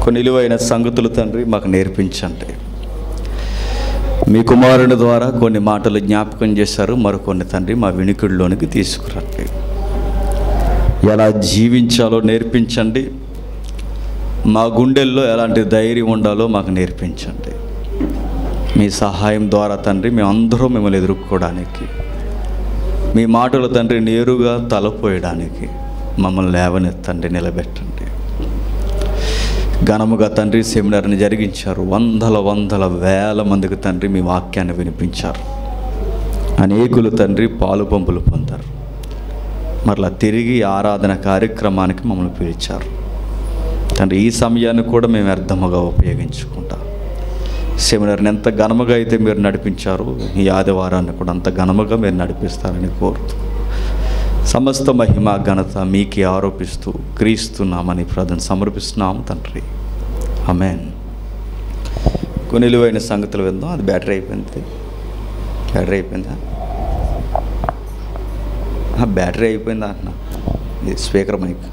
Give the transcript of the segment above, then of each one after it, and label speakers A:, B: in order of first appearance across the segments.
A: కొన్ని విలువైన సంగతులు తండ్రి మాకు నేర్పించండి మీ కుమారుని ద్వారా కొన్ని మాటలు జ్ఞాపకం చేశారు మరికొన్ని తండ్రి మా వినికిడిలోనికి తీసుకురండి ఎలా జీవించాలో నేర్పించండి మా గుండెల్లో ఎలాంటి ధైర్యం ఉండాలో మాకు నేర్పించండి మీ సహాయం ద్వారా తండ్రి మేమందరం మిమ్మల్ని ఎదుర్కోవడానికి మీ మాటలు తండ్రి నేరుగా తలపోయడానికి మమ్మల్ని లేవనెత్తండి నిలబెట్టండి ఘనముగా తండ్రి సెమినార్ని జరిగించారు వందల వందల వేల మందికి తండ్రి మీ వాక్యాన్ని వినిపించారు అనేకులు తండ్రి పాలు పంపులు పొందారు మరలా తిరిగి ఆరాధన కార్యక్రమానికి మమ్మల్ని పిలిచారు తండ్రి ఈ సమయాన్ని కూడా మేము వ్యర్థముగా ఉపయోగించుకుంటాం సెమినార్ని ఎంత ఘనముగా అయితే మీరు నడిపించారు ఈ ఆదివారాన్ని కూడా అంత ఘనముగా మీరు నడిపిస్తారని కోరుతూ సమస్త మహిమ ఘనత మీకే ఆరోపిస్తూ క్రీస్తున్నామని ప్రార్థన సమర్పిస్తున్నాము తండ్రి అమెన్ కొన్ని విలువైన సంగతులు విందాం అది బ్యాటరీ అయిపోయింది బ్యాటరీ అయిపోయిందా ఆ, బ్యాటరీ అయిపోయిందా అంటున్నా ఇది స్పీకర్ మైక్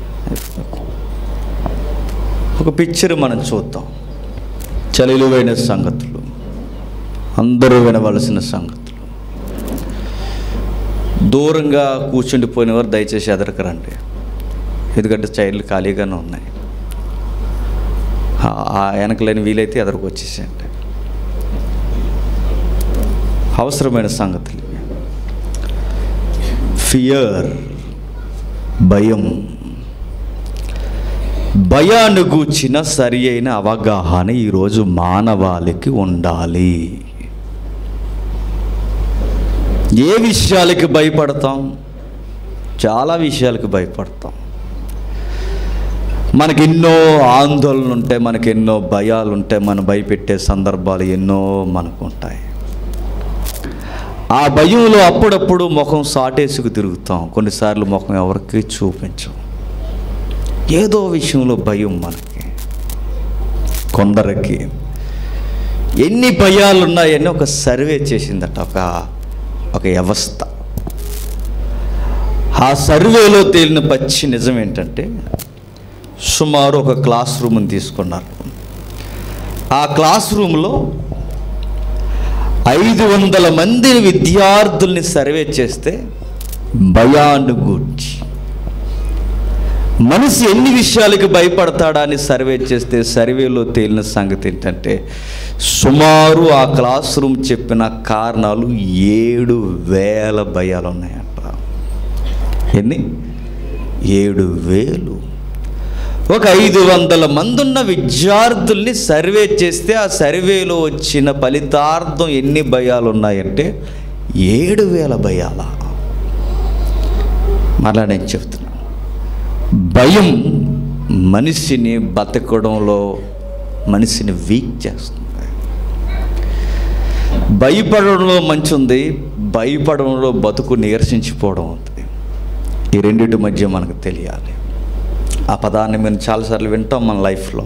A: ఒక పిక్చర్ మనం చూద్దాం చాలా విలువైన సంగతులు అందరూ వినవలసిన సంగతులు దూరంగా కూర్చుండిపోయినవారు దయచేసి ఎదరకరండి ఎందుకంటే చైర్లు ఖాళీగానే ఉన్నాయి ఆ- ఆ వెనకలేని వీలైతే ఎదరకు వచ్చేసేయండి అవసరమైన సంగతులు ఇవి. ఫియర్ భయం భయాన్ని గూర్చిన సరి అయిన అవగాహన ఈరోజు మానవాళికి ఉండాలి ఏ విషయాలకి భయపడతాం చాలా విషయాలకి భయపడతాం మనకి ఎన్నో ఆందోళనలు ఉంటాయి మనకి ఎన్నో భయాలు ఉంటాయి మనం భయపెట్టే సందర్భాలు ఎన్నో మనకు ఉంటాయి ఆ భయంలో అప్పుడప్పుడు ముఖం సాటేసుకు తిరుగుతాం కొన్నిసార్లు ముఖం ఎవరికి చూపించం ఏదో విషయంలో భయం మనకి కొందరికి ఎన్ని భయాలు ఉన్నాయని ఒక సర్వే చేసిందట ఒక ఒక వ్యవస్థ ఆ సర్వేలో తేలిన పచ్చి నిజం ఏంటంటే సుమారు ఒక క్లాస్ రూమ్ని తీసుకున్నారు ఆ క్లాస్ రూమ్లో ఐదు వందల మంది విద్యార్థుల్ని సర్వే చేస్తే భయాన్ని గూర్చి మనిషి ఎన్ని విషయాలకి భయపడతాడా అని సర్వే చేస్తే సర్వేలో తేలిన సంగతి ఏంటంటే సుమారు ఆ క్లాస్ రూమ్ చెప్పిన కారణాలు ఏడు వేల భయాలు ఉన్నాయంట ఎన్ని ఏడు వేలు ఒక ఐదు వందల మంది ఉన్న విద్యార్థుల్ని సర్వే చేస్తే ఆ సర్వేలో వచ్చిన ఫలితార్థం ఎన్ని భయాలు ఉన్నాయంటే ఏడు వేల భయాల మరలా నేను చెప్తున్నాను భయం మనిషిని బతకడంలో మనిషిని వీక్ చేస్తుంది భయపడడంలో మంచి ఉంది భయపడడంలో బతుకు నీరసించిపోవడం ఉంది ఈ రెండింటి మధ్య మనకు తెలియాలి ఆ పదాన్ని మేము చాలాసార్లు వింటాం మన లైఫ్లో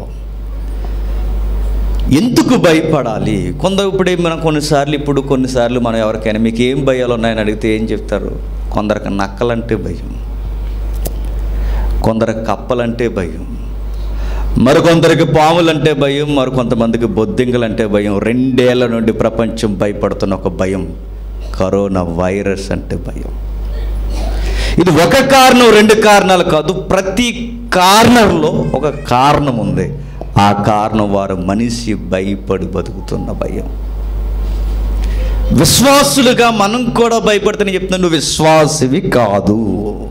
A: ఎందుకు భయపడాలి కొందరు ఇప్పుడే మనం కొన్నిసార్లు ఇప్పుడు కొన్నిసార్లు మనం ఎవరికైనా మీకు ఏం భయాలు ఉన్నాయని అడిగితే ఏం చెప్తారు కొందరికి నక్కలంటే భయం కొందరికి కప్పలంటే భయం మరికొందరికి పాములంటే భయం మరికొంతమందికి బొద్దింకలంటే భయం రెండేళ్ల నుండి ప్రపంచం భయపడుతున్న ఒక భయం కరోనా వైరస్ అంటే భయం ఇది ఒక కారణం రెండు కారణాలు కాదు ప్రతి కారణంలో ఒక కారణం ఉంది ఆ కారణం వారు మనిషి భయపడి బతుకుతున్న భయం విశ్వాసులుగా మనం కూడా భయపడుతున్నా చెప్తున్నా నువ్వు విశ్వాసివి కాదు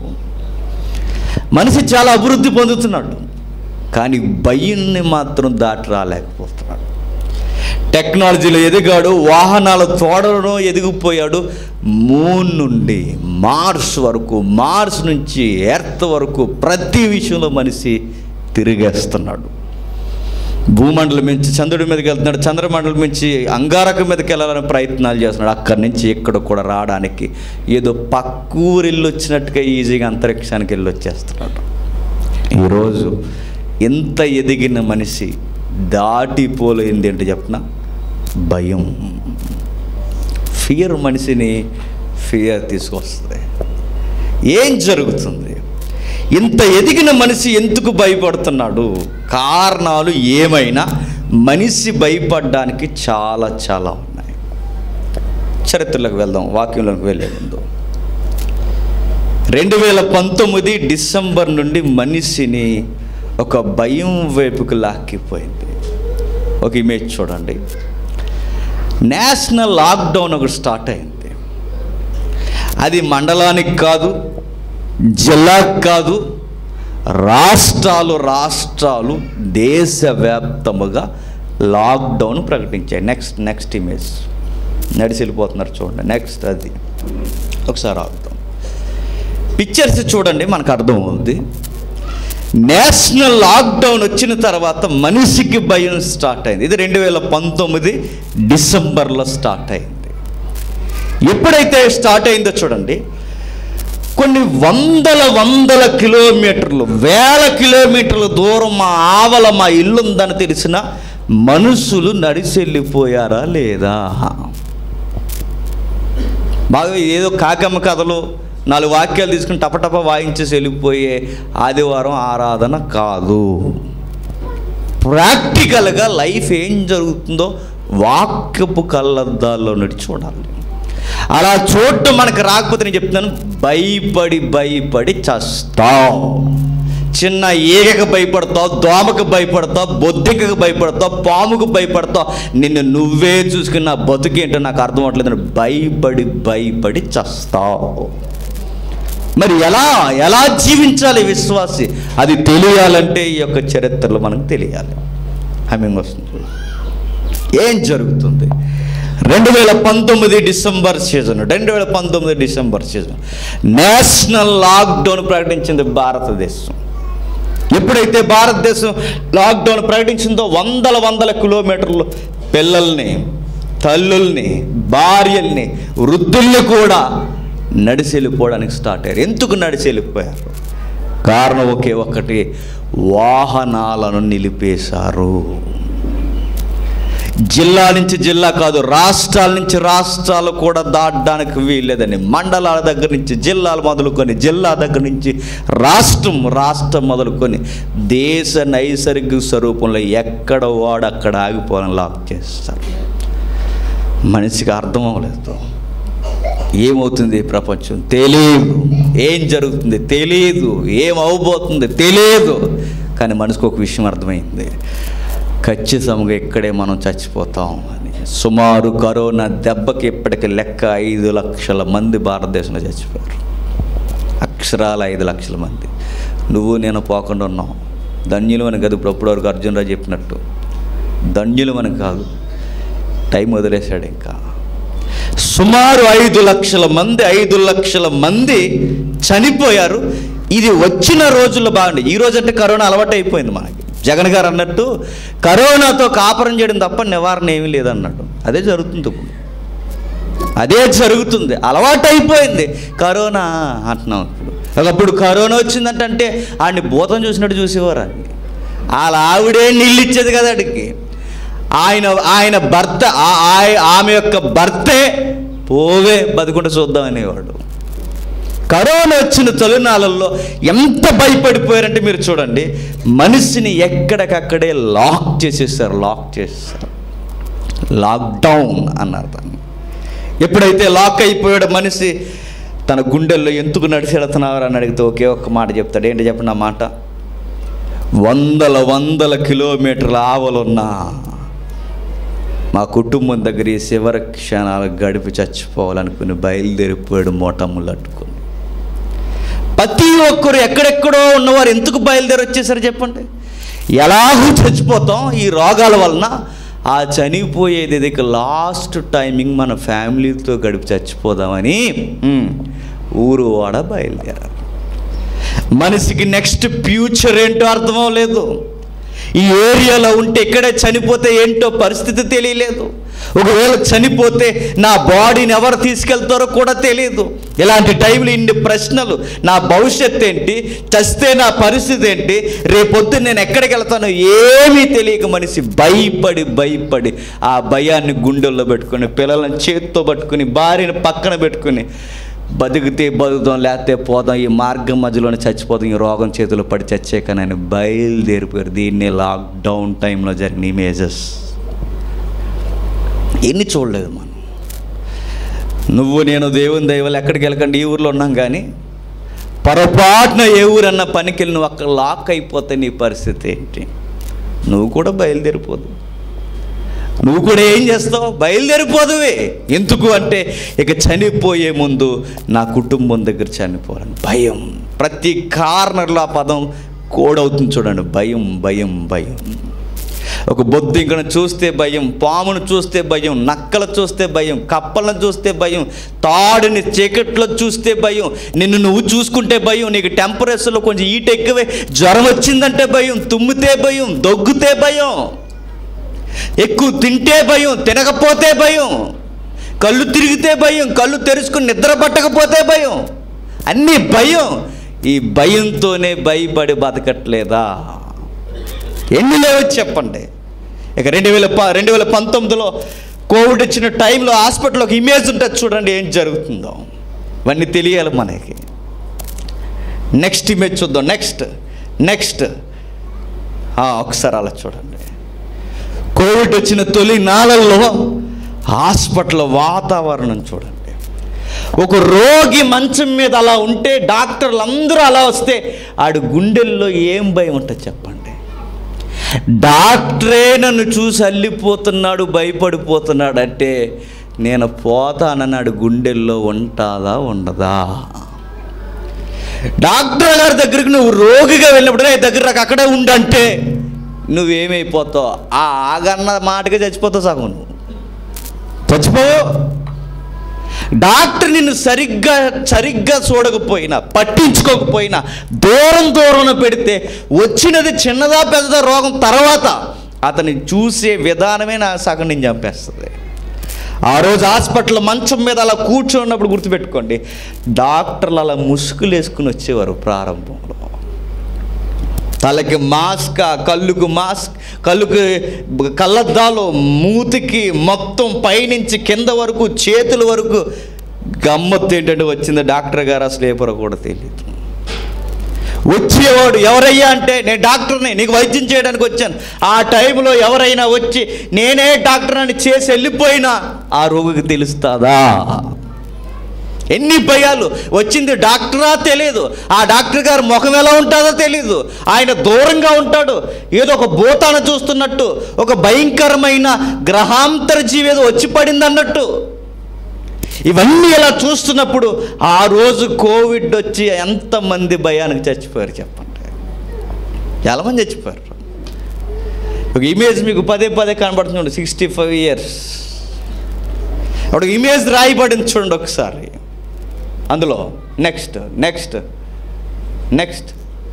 A: మనిషి చాలా అభివృద్ధి పొందుతున్నాడు కానీ భయాన్ని మాత్రం దాటి రాలేకపోతున్నాడు టెక్నాలజీలో ఎదిగాడు వాహనాల తోడలో ఎదిగిపోయాడు మూన్ నుండి మార్స్ వరకు మార్స్ నుంచి ఎర్త్ వరకు ప్రతి విషయంలో మనిషి తిరిగేస్తున్నాడు భూమండలం మించి చంద్రుడి మీదకి వెళ్తున్నాడు చంద్రమండలం మించి అంగారకం మీదకి వెళ్ళాలని ప్రయత్నాలు చేస్తున్నాడు అక్కడి నుంచి ఇక్కడ కూడా రావడానికి ఏదో పక్కూరు వెళ్ళి వచ్చినట్టుగా ఈజీగా అంతరిక్షానికి వెళ్ళి వచ్చేస్తున్నాడు ఈరోజు ఎంత ఎదిగిన మనిషి దాటిపోలేంది ఏంటి చెప్పిన భయం ఫియర్ మనిషిని ఫియర్ తీసుకొస్తుంది ఏం జరుగుతుంది ఇంత ఎదిగిన మనిషి ఎందుకు భయపడుతున్నాడు కారణాలు ఏమైనా మనిషి భయపడడానికి చాలా చాలా ఉన్నాయి చరిత్రలోకి వెళ్దాం వాక్యంలోకి వెళ్ళే ముందు రెండు వేల పంతొమ్మిది డిసెంబర్ నుండి మనిషిని ఒక భయం వైపుకు లాక్కిపోయింది ఒక ఇమేజ్ చూడండి నేషనల్ లాక్డౌన్ ఒకటి స్టార్ట్ అయింది అది మండలానికి కాదు జిల్లాకు కాదు రాష్ట్రాలు రాష్ట్రాలు దేశవ్యాప్తముగా లాక్డౌన్ ప్రకటించాయి నెక్స్ట్ నెక్స్ట్ ఇమేజ్ నడిచి వెళ్ళిపోతున్నారు చూడండి నెక్స్ట్ అది ఒకసారి ఆగుతాం పిక్చర్స్ చూడండి మనకు అర్థం అవుతుంది నేషనల్ లాక్డౌన్ వచ్చిన తర్వాత మనిషికి భయం స్టార్ట్ అయింది ఇది రెండు వేల పంతొమ్మిది డిసెంబర్లో స్టార్ట్ అయింది ఎప్పుడైతే స్టార్ట్ అయిందో చూడండి కొన్ని వందల వందల కిలోమీటర్లు వేల కిలోమీటర్ల దూరం మా ఆవల మా ఇల్లు ఉందని తెలిసిన మనుషులు నడిచి వెళ్ళిపోయారా లేదా బాగా ఏదో కాకమ్మ కథలు నాలుగు వాక్యాలు తీసుకుని టపటప వాయించేసి వెళ్ళిపోయే ఆదివారం ఆరాధన కాదు ప్రాక్టికల్గా లైఫ్ ఏం జరుగుతుందో వాక్యపు కళ్ళద్దాల్లో నుండి చూడాలి అలా చూడటం మనకు రాకపోతే నేను చెప్తున్నాను భయపడి భయపడి చస్తావు చిన్న ఈగకు భయపడతావు దోమకు భయపడతావు బొద్దికకు భయపడతావు పాముకు భయపడతావు నిన్ను నువ్వే చూసుకుని నా బతుకేంటో నాకు అర్థం అవ్వట్లేదు భయపడి భయపడి చస్తావు మరి ఎలా ఎలా జీవించాలి విశ్వాసి అది తెలియాలంటే ఈ యొక్క చరిత్రలో మనకు తెలియాలి హమ్మింగ్ వస్తుంది ఏం జరుగుతుంది రెండు వేల పంతొమ్మిది డిసెంబర్ సీజన్ రెండు వేల పంతొమ్మిది డిసెంబర్ సీజన్ నేషనల్ లాక్డౌన్ ప్రకటించింది భారతదేశం ఎప్పుడైతే భారతదేశం లాక్డౌన్ ప్రకటించిందో వందల వందల కిలోమీటర్లు పిల్లల్ని తల్లుల్ని భార్యల్ని వృద్ధుల్ని కూడా నడిచి వెళ్ళిపోవడానికి స్టార్ట్ అయ్యారు ఎందుకు నడిచి వెళ్ళిపోయారు కారణం ఒకే ఒక్కటి వాహనాలను నిలిపేశారు జిల్లా నుంచి జిల్లా కాదు రాష్ట్రాల నుంచి రాష్ట్రాలు కూడా దాటడానికి వీల్లేదని మండలాల దగ్గర నుంచి జిల్లాలు మొదలుకొని జిల్లా దగ్గర నుంచి రాష్ట్రం రాష్ట్రం మొదలుకొని దేశ నైసర్గిక స్వరూపంలో ఎక్కడ వాడు అక్కడ ఆగిపోవాలని లాక్ చేస్తారు మనిషికి అర్థం అవ్వలేదు ఏమవుతుంది ఈ ప్రపంచం తెలియదు ఏం జరుగుతుంది తెలియదు ఏం అవబోతుంది తెలియదు కానీ మనసుకు ఒక విషయం అర్థమైంది ఖచ్చితంగా ఇక్కడే మనం చచ్చిపోతాం అని సుమారు కరోనా దెబ్బకి ఇప్పటికి లెక్క ఐదు లక్షల మంది భారతదేశంలో చచ్చిపోయారు అక్షరాల ఐదు లక్షల మంది నువ్వు నేను పోకుండా ఉన్నావు ధన్యులు అని కాదు ఇప్పుడు అప్పటి వరకు అర్జునరావు చెప్పినట్టు ధన్యులు అని కాదు టైం వదిలేశాడు ఇంకా సుమారు ఐదు లక్షల మంది ఐదు లక్షల మంది చనిపోయారు ఇది వచ్చిన రోజుల్లో బాగుంది ఈ రోజు అంటే కరోనా అలవాటు అయిపోయింది మనకి జగన్ గారు అన్నట్టు కరోనాతో కాపురం చేయడం తప్ప నివారణ ఏమీ లేదన్నట్టు అదే జరుగుతుంది ఇప్పుడు అదే జరుగుతుంది అలవాటు అయిపోయింది కరోనా అంటున్నాం ఇప్పుడు ఒకప్పుడు కరోనా వచ్చిందంటే అంటే ఆడిని భూతం చూసినట్టు చూసేవారు అని వాళ్ళ ఆవిడే నీళ్ళు ఇచ్చేది కదా ఆడికి ఆయన ఆయన భర్త ఆ- ఆయ- ఆమె యొక్క భర్తే పోవే బతుకుంటే చూద్దాం అనేవాడు కరోనా వచ్చిన తొలినాళ్ళల్లో ఎంత భయపడిపోయారంటే మీరు చూడండి మనిషిని ఎక్కడికక్కడే లాక్ చేసేసారు లాక్ చేసేసారు లాక్డౌన్ అన్నారు దాన్ని ఎప్పుడైతే లాక్ అయిపోయాడు మనిషి తన గుండెల్లో ఎందుకు నడిచి వెళుతున్నారు అని అడిగితే ఒకే ఒక్క మాట చెప్తాడు ఏంటి చెప్పండి ఆ మాట వందల వందల కిలోమీటర్ల ఆవలున్నా మా కుటుంబం దగ్గర ఈ చివరి క్షణాలు గడిపి చచ్చిపోవాలనుకుని బయలుదేరిపోయాడు మోటమ్ములు అట్టుకుని ప్రతి ఒక్కరు ఎక్కడెక్కడో ఉన్నవారు ఎందుకు బయలుదేరి వచ్చేసారు చెప్పండి ఎలాగూ చచ్చిపోతాం ఈ రోగాల వలన ఆ చనిపోయేది ఇది లాస్ట్ టైమింగ్ మన ఫ్యామిలీతో గడిపి చచ్చిపోదామని ఉమ్, ఊరు వాడ బయలుదేరారు మనిషికి నెక్స్ట్ ఫ్యూచర్ ఏంటో అర్థం అవ్వలేదు ఈ ఏరియాలో ఉంటే ఇక్కడే చనిపోతే ఏంటో పరిస్థితి తెలియలేదు ఒకవేళ చనిపోతే నా బాడీని ఎవరు తీసుకెళ్తారో కూడా తెలియదు ఇలాంటి టైంలో ఇన్ని ప్రశ్నలు నా భవిష్యత్ ఏంటి చస్తే నా పరిస్థితి ఏంటి రేపొద్దు నేను ఎక్కడికి వెళ్తానో ఏమీ తెలియక మనిషి భయపడి భయపడి ఆ భయాన్ని గుండెల్లో పెట్టుకుని పిల్లలను చేత్తో పట్టుకుని భార్యని పక్కన పెట్టుకుని బతికితే బతుకుతాం లేకపోతే పోదాం ఈ మార్గం మధ్యలోనే చచ్చిపోతాం ఈ రోగం చేతిలో పడి చచ్చే కానీ ఆయన బయలుదేరిపోయారు దీన్ని లాక్డౌన్ టైంలో జరిగిన ఇమేజెస్ ఎన్ని చూడలేదు మనం నువ్వు నేను దేవుని దైవాలు ఎక్కడికి వెళ్ళకండి ఈ ఊర్లో ఉన్నాం కానీ పొరపాటున ఏ ఊరన్న పనికి వెళ్ళి నువ్వు అక్కడ లాక్ అయిపోతే నీ పరిస్థితి ఏంటి నువ్వు కూడా బయలుదేరిపోదు నువ్వు కూడా ఏం చేస్తావు బయలుదేరిపోదువే ఎందుకు అంటే ఇక చనిపోయే ముందు నా కుటుంబం దగ్గర చనిపోవాలని భయం ప్రతి కార్నర్లో ఆ పదం కోడవుతుంది చూడండి భయం భయం భయం ఒక బొద్దింకను చూస్తే భయం పామును చూస్తే భయం నక్కలు చూస్తే భయం కప్పలను చూస్తే భయం తాడుని చీకట్లో చూస్తే భయం నిన్ను నువ్వు చూసుకుంటే భయం నీకు టెంపరేచర్లో కొంచెం ఈట ఎక్కువే జ్వరం వచ్చిందంటే భయం తుమ్మితే భయం దగ్గుతే భయం ఎక్కువ తింటే భయం తినకపోతే భయం కళ్ళు తిరిగితే భయం కళ్ళు తెరుచుకుని నిద్ర పట్టకపోతే భయం అన్నీ భయం ఈ భయంతోనే భయపడి బతకట్లేదా ఎన్ని లేవు చెప్పండి ఇక రెండు వేల ప రెండు వేల పంతొమ్మిదిలో కోవిడ్ వచ్చిన టైంలో హాస్పిటల్లో ఒక ఇమేజ్ ఉంటుంది చూడండి ఏం జరుగుతుందో ఇవన్నీ తెలియాలి మనకి నెక్స్ట్ ఇమేజ్ చూద్దాం నెక్స్ట్ నెక్స్ట్ ఒకసారి అలా చూడండి కోవిడ్ వచ్చిన తొలి నాళల్లో హాస్పిటల్ వాతావరణం చూడండి ఒక రోగి మంచం మీద అలా ఉంటే డాక్టర్లు అందరూ అలా వస్తే ఆడు గుండెల్లో ఏం భయం ఉంటుంది చెప్పండి డాక్టరే నన్ను చూసి అల్లిపోతున్నాడు భయపడిపోతున్నాడు అంటే నేను పోతానన్నాడు గుండెల్లో ఉంటుందా ఉండదా డాక్టర్ గారి దగ్గరికి నువ్వు రోగిగా వెళ్ళినప్పుడు "రేయ్, దగ్గర నాకు అక్కడే ఉండంటే నువ్వేమైపోతావు ఆ ఆగన్న మాటగా చచ్చిపోతావు సగం నువ్వు చచ్చిపోవు డాక్టర్ నిన్ను సరిగ్గా సరిగ్గా చూడకపోయినా పట్టించుకోకపోయినా దూరం దూరం పెడితే వచ్చినది చిన్నదా పెద్దదా రోగం తర్వాత అతన్ని చూసే విధానమే నా సగం నేను చంపేస్తుంది ఆ రోజు హాస్పిటల్ మంచం మీద అలా కూర్చున్నప్పుడు గుర్తుపెట్టుకోండి డాక్టర్లు అలా ముసుగులు వేసుకుని వచ్చేవారు ప్రారంభంలో తలకి మాస్క్ కళ్ళుకు మాస్క్ కళ్ళుకు కళ్ళద్దాలు మూతికి మొత్తం పైనుంచి కింద వరకు చేతుల వరకు గమ్మత్తు ఏంటంటే వచ్చింది డాక్టర్ గారు అసలు ఏ పొర కూడా తెలియదు వచ్చేవాడు ఎవరయ్యా అంటే నేను డాక్టర్ని నీకు వైద్యం చేయడానికి వచ్చాను ఆ టైంలో ఎవరైనా వచ్చి నేనే డాక్టర్ అని చేసి వెళ్ళిపోయినా ఆ రోగికి తెలుస్తుందా ఎన్ని భయాలు వచ్చింది డాక్టరా తెలియదు ఆ డాక్టర్ గారు ముఖం ఎలా ఉంటుందో తెలియదు ఆయన దూరంగా ఉంటాడు ఏదో ఒక భూతాన్ని చూస్తున్నట్టు ఒక భయంకరమైన గ్రహాంతర జీవి ఏదో వచ్చి పడింది అన్నట్టు ఇవన్నీ ఇలా చూస్తున్నప్పుడు ఆ రోజు కోవిడ్ వచ్చి ఎంతమంది భయానికి చచ్చిపోయారు చెప్పండి చాలామంది చచ్చిపోయారు ఒక ఇమేజ్ మీకు పదే పదే కనబడుతుంది సిక్స్టీ ఫైవ్ ఇయర్స్ ఒక ఇమేజ్ రాయబడింది చూడండి ఒకసారి అందులో next next next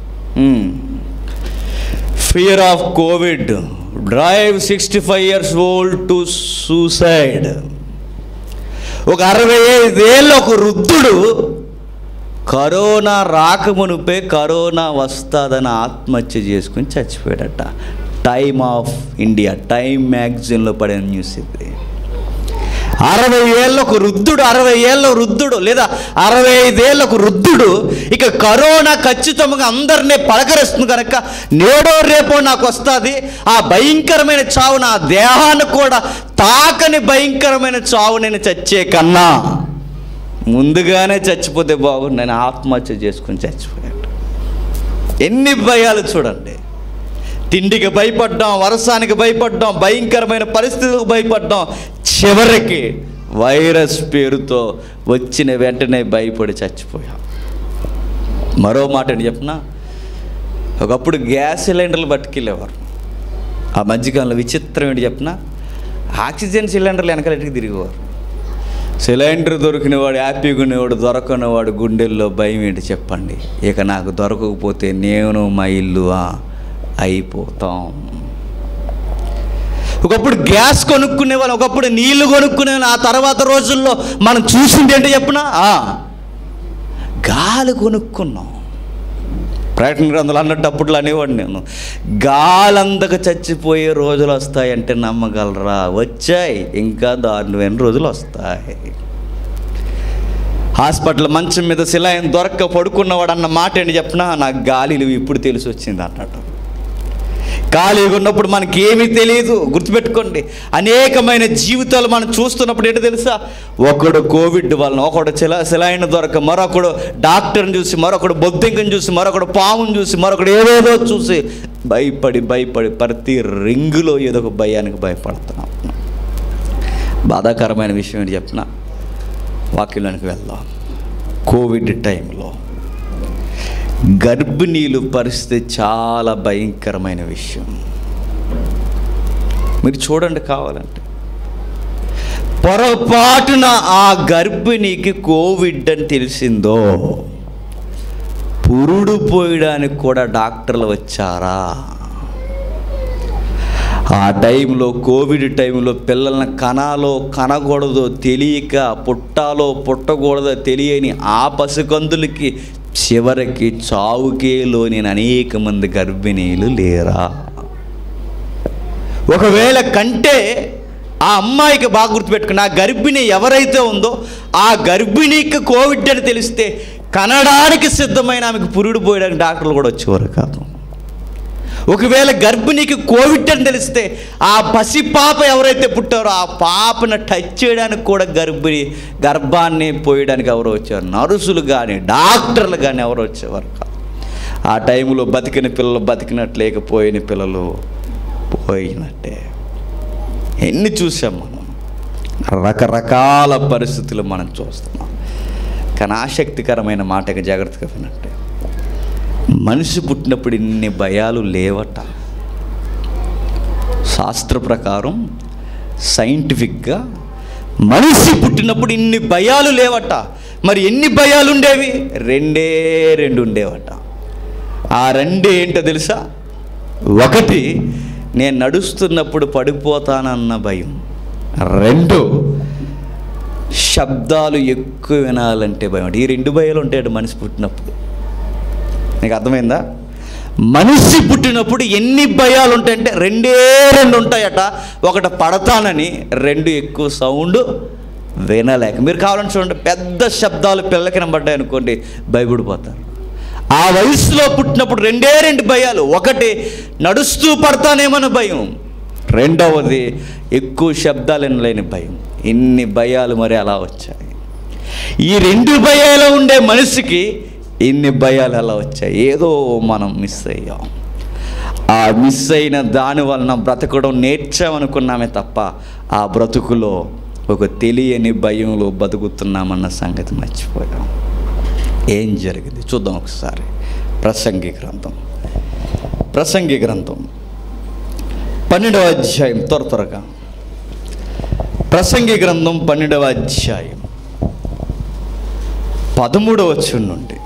A: fear of covid drive sixty five years old to suicide ఒక అరవై ఐదేళ్ళ ఒక వృద్ధుడు కరోనా రాకమునుపే కరోనా వస్తుందని ఆత్మహత్య చేసుకుని చచ్చిపోయాడట టైమ్ ఆఫ్ ఇండియా టైమ్ మ్యాగజైన్లో పడిన న్యూస్ ఇది అరవై ఏళ్ళ ఒక వృద్ధుడు అరవై ఏళ్ళ వృద్ధుడు లేదా అరవై ఐదేళ్ళ ఒక వృద్ధుడు ఇక కరోనా ఖచ్చితంగా అందరినీ పలకరిస్తుంది కనుక నేడో రేపో నాకు వస్తుంది ఆ భయంకరమైన చావు నా దేహాన్ని కూడా తాకని భయంకరమైన చావు నేను చచ్చే కన్నా ముందుగానే చచ్చిపోతే బాగుండు నేను ఆత్మహత్య చేసుకుని చచ్చిపోయాడు ఎన్ని భయాలు చూడండి తిండికి భయపడ్డాం వర్షానికి భయపడ్డాం భయంకరమైన పరిస్థితులకు భయపడ్డాం చివరికి వైరస్ పేరుతో వచ్చిన వెంటనే భయపడి చచ్చిపోయాం మరో మాట ఏంటి చెప్పనా ఒకప్పుడు గ్యాస్ సిలిండర్లు పట్టుకెళ్ళేవారు ఆ మధ్యకాలంలో విచిత్రం ఏంటి చెప్పనా ఆక్సిజన్ సిలిండర్లు వెనకాలటికి తిరిగేవారు సిలిండర్ దొరికినవాడు హ్యాపీగా ఉన్నవాడు దొరకనివాడు గుండెల్లో భయం ఏంటి చెప్పండి ఇక నాకు దొరకకపోతే నేను మా ఇల్లు ఆ, అయిపోతాం ఒకప్పుడు గ్యాస్ కొనుక్కునే వాళ్ళు ఒకప్పుడు నీళ్లు కొనుక్కునే వాళ్ళు ఆ తర్వాత రోజుల్లో మనం చూసింది ఏంటి చెప్పనా ఆ, గాలి కొనుక్కున్నాం ప్రకటన గ్రంథాలు అన్నట్టు అప్పట్లో అనేవాడు నేను గాలందక చచ్చిపోయే రోజులు వస్తాయంటే నమ్మగలరా వచ్చాయి ఇంకా దారుణమైన రోజులు వస్తాయి హాస్పిటల్ మంచం మీద శిలాయం దొరక్క పడుకున్నవాడు అన్న మాట ఏంటి చెప్పినా నాకు గాలిలు ఇప్పుడు తెలిసి వచ్చింది అన్నట్టు ఖాళీగా ఉన్నప్పుడు మనకి ఏమీ తెలియదు గుర్తుపెట్టుకోండి అనేకమైన జీవితాలు మనం చూస్తున్నప్పుడు ఏంటో తెలుసా ఒకడు కోవిడ్ వలన ఒకడు చిల శిలాయిన దొరక మరొకడు డాక్టర్ని చూసి మరొకడు బొద్దింకని చూసి మరొకడు పాముని చూసి మరొకడు ఏదేదో చూసి భయపడి భయపడి ప్రతి రింగులో ఏదో ఒక భయానికి భయపడుతున్నాం బాధాకరమైన విషయం ఏంటి చెప్పిన వాక్యంలోనికి వెళ్దాం కోవిడ్ టైంలో గర్భిణీలు పరిస్థితి చాలా భయంకరమైన విషయం మీరు చూడండి కావాలంటే పొరపాటున ఆ గర్భిణికి కోవిడ్ అని తెలిసిందో పురుడు పోయడానికి కూడా డాక్టర్లు వచ్చారా ఆ టైంలో కోవిడ్ టైంలో పిల్లల్ని కనాలో కనకూడదో తెలియక పుట్టాలో పుట్టకూడదో తెలియని ఆ పసికందులకి చివరికి చావుకే లోని అనేక మంది గర్భిణీలు లేరా ఒకవేళ కంటే ఆ అమ్మాయికి బాగా గుర్తుపెట్టుకుని ఆ గర్భిణి ఎవరైతే ఉందో ఆ గర్భిణికి కోవిడ్ అని తెలిస్తే కనడానికి సిద్ధమైన ఆమెకు పురుడు పోయడానికి డాక్టర్లు కూడా వచ్చేవారు కాదు ఒకవేళ గర్భిణికి కోవిడ్ అని తెలిస్తే ఆ పసి పాప ఎవరైతే పుట్టారో ఆ పాపను టచ్ చేయడానికి కూడా గర్భిణి గర్భాన్ని పోయడానికి ఎవరు వచ్చారు నర్సులు కానీ డాక్టర్లు కానీ ఎవరు వచ్చేవారు కాదు ఆ టైంలో బతికిన పిల్లలు బతికినట్టు లేకపోయిన పిల్లలు పోయినట్టే ఎన్ని చూసాం మనం రకరకాల పరిస్థితులు మనం చూస్తున్నాం కానీ ఆసక్తికరమైన మాటకి జాగ్రత్తగా వినంటే మనిషి పుట్టినప్పుడు ఇన్ని భయాలు లేవట శాస్త్ర ప్రకారం సైంటిఫిక్గా మనిషి పుట్టినప్పుడు ఇన్ని భయాలు లేవట మరి ఎన్ని భయాలు ఉండేవి రెండే రెండు ఉండేవట ఆ రెండే ఏంటో తెలుసా ఒకటి నేను నడుస్తున్నప్పుడు పడిపోతానన్న భయం రెండు శబ్దాలు ఎక్కువ వినాలంటే భయం ఈ రెండు భయాలు ఉంటాయట మనిషి పుట్టినప్పుడు నీకు అర్థమైందా మనిషి పుట్టినప్పుడు ఎన్ని భయాలు ఉంటాయంటే రెండే రెండు ఉంటాయట ఒకటి పడతానని రెండు ఎక్కువ సౌండ్ వినలేక మీరు కావాలని చూడండి పెద్ద శబ్దాలు పిల్లలకి వినబడ్డాయి అనుకోండి భయపడిపోతారు ఆ వయసులో పుట్టినప్పుడు రెండే రెండు భయాలు ఒకటి నడుస్తూ పడతానేమన్న భయం రెండవది ఎక్కువ శబ్దాలు వినలేని భయం ఇన్ని భయాలు మరి అలా వచ్చాయి ఈ రెండు భయాలు ఉండే మనిషికి ఇన్ని భయాలు ఎలా వచ్చాయి ఏదో మనం మిస్ అయ్యాం ఆ మిస్ అయిన దాని వలన బ్రతకడం నేర్చామనుకున్నామే తప్ప ఆ బ్రతుకులో ఒక తెలియని భయంలో బతుకుతున్నామన్న సంగతి మర్చిపోయాం ఏం జరిగింది చూద్దాం ఒకసారి ప్రసంగి గ్రంథం ప్రసంగి గ్రంథం పన్నెండవ అధ్యాయం త్వర త్వరగా ప్రసంగి గ్రంథం పన్నెండవ అధ్యాయం పదమూడవ వచ్చి నుండి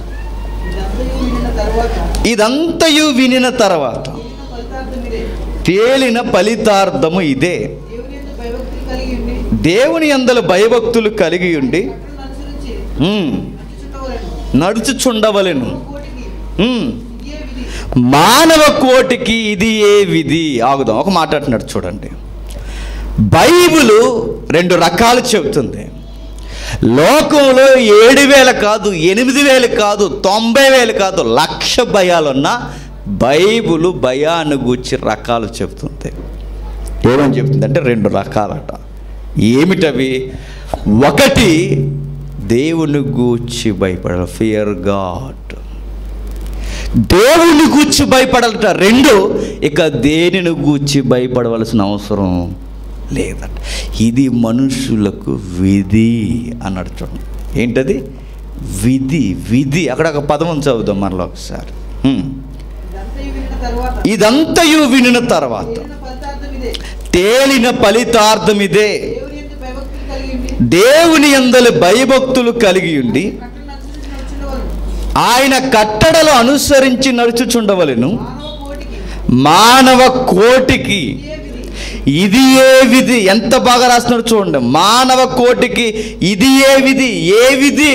B: ఇదంతయు వినిన తర్వాత
A: ఇదంతయు వినిన తర్వాత
B: తేలిన ఫలితార్థము ఇదే
A: తేలిన ఫలితార్థము ఇదే
B: దేవుని యందు భయభక్తులు కలిగి ఉండి
A: దేవుని అందల భయభక్తులు కలిగి ఉండి
B: కట్టలను అనుసరించి
A: ఉమ్,
B: నడుచుటవలెను.
A: నడుచుచుండవలెను
B: కోటికి
A: ఉమ్,
B: ఇదే విధి
A: మానవ కోటికి ఇది ఏ విధి ఆగుదాం ఒక మాట అంటున్నాడు చూడండి బైబిలు రెండు రకాలు చెబుతుంది లోకంలో ఏడు వేల కాదు ఎనిమిది వేలు కాదు తొంభై వేలు కాదు లక్ష భయాలున్నా బైబిలు భయాన్ని గూర్చి రకాలు చెబుతుంది ఏమని చెప్తుంది అంటే రెండు రకాలట ఏమిటవి ఒకటి దేవుని గూర్చి భయపడాలి ఫియర్ గాడ్ దేవుని గూర్చి భయపడాలట రెండు ఇక దేనిని గూర్చి భయపడవలసిన అవసరం లేదట ఇది మనుషులకు విధి అన్నాడు చూడండి ఏంటది విధి విధి అక్కడ ఒక పదం ఉంది చదువుదాం మనలో ఒకసారి హ్మ్.
B: ఇదంతయు వినిన తర్వాత
A: ఇదంతయు వినిన తర్వాత
B: తేలిన ఫలితార్థం ఇదే
A: తేలిన ఫలితార్థం ఇదే
B: దేవుని యందు భయభక్తులు కలిగి ఉండి
A: దేవుని అందలి భయభక్తులు కలిగి ఉండి
B: కట్టలను అనుసరించి నడుచుటవలెను.
A: ఆయన కట్టడలు అనుసరించి నడుచుచుండవలెను
B: మానవ
A: మానవ
B: కోటికి
A: కోటికి
B: ఇదే విధి
A: ఇది ఏ విధి ఎంత బాగా రాస్తున్నాడు చూడండి మానవ కోటికి ఇది ఏ విధి ఏ విధి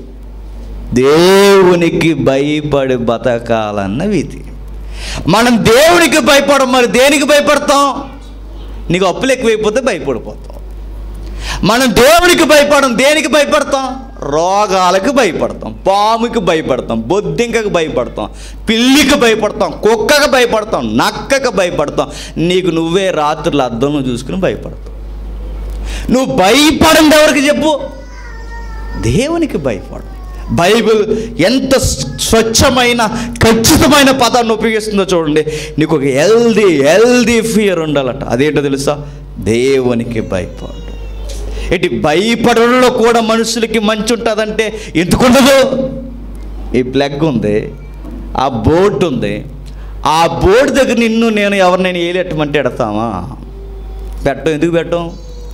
A: దేవునికి భయపడి బతకాలన్న విధి మనం దేవునికి భయపడం మరి దేనికి భయపడతాం నీకు అప్పులు ఎక్కువైపోతే భయపడిపోతాం మనం దేవునికి భయపడం దేనికి భయపడతాం రోగాలకు భయపడతాం పాముకి భయపడతాం బొద్దింకకు భయపడతాం పిల్లికి భయపడతాం కుక్కకు భయపడతాం నక్కకు భయపడతాం నీకు నువ్వే రాత్రులు అద్దంలో చూసుకుని భయపడతావు నువ్వు భయపడండి ఎవరికి చెప్పు దేవునికి భయపడు బైబిల్ ఎంత స్వచ్ఛమైన ఖచ్చితమైన పదాన్ని ఉపయోగిస్తుందో చూడండి నీకు ఒక హెల్దీ హెల్దీ ఫియర్ ఉండాలట అదేంటో తెలుసా దేవునికి భయపడు ఇటు భయపడడంలో కూడా మనుషులకి మంచి ఉంటుందంటే ఎందుకుండదు ఈ ప్లగ్ ఉంది ఆ బోట్ ఉంది ఆ బోర్డు దగ్గర నిన్ను నేను ఎవరినైనా ఏలెట్టమంటే ఎడతామా పెట్టం ఎందుకు పెట్టం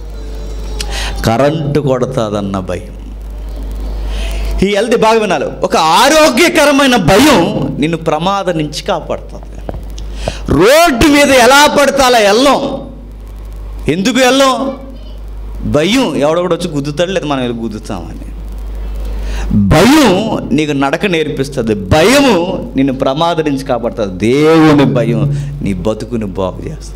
A: కరెంటు కొడతాదన్న భయం ఈ హెల్త్ బాగా వినాలి ఒక ఆరోగ్యకరమైన భయం నిన్ను ప్రమాదం నుంచి కాపాడుతుంది రోడ్డు మీద ఎలా పడితే అలా వెళ్ళం ఎందుకు వెళ్ళం భయం ఎవడొకడు వచ్చి గుద్దుతాడు లేదా మనం వెళ్ళి గుద్దుతామని భయం నీకు నడక నేర్పిస్తుంది భయము నిన్ను ప్రమాదం నుంచి కాపాడుతుంది దేవుని భయం నీ బతుకుని బాగు చేస్తుంది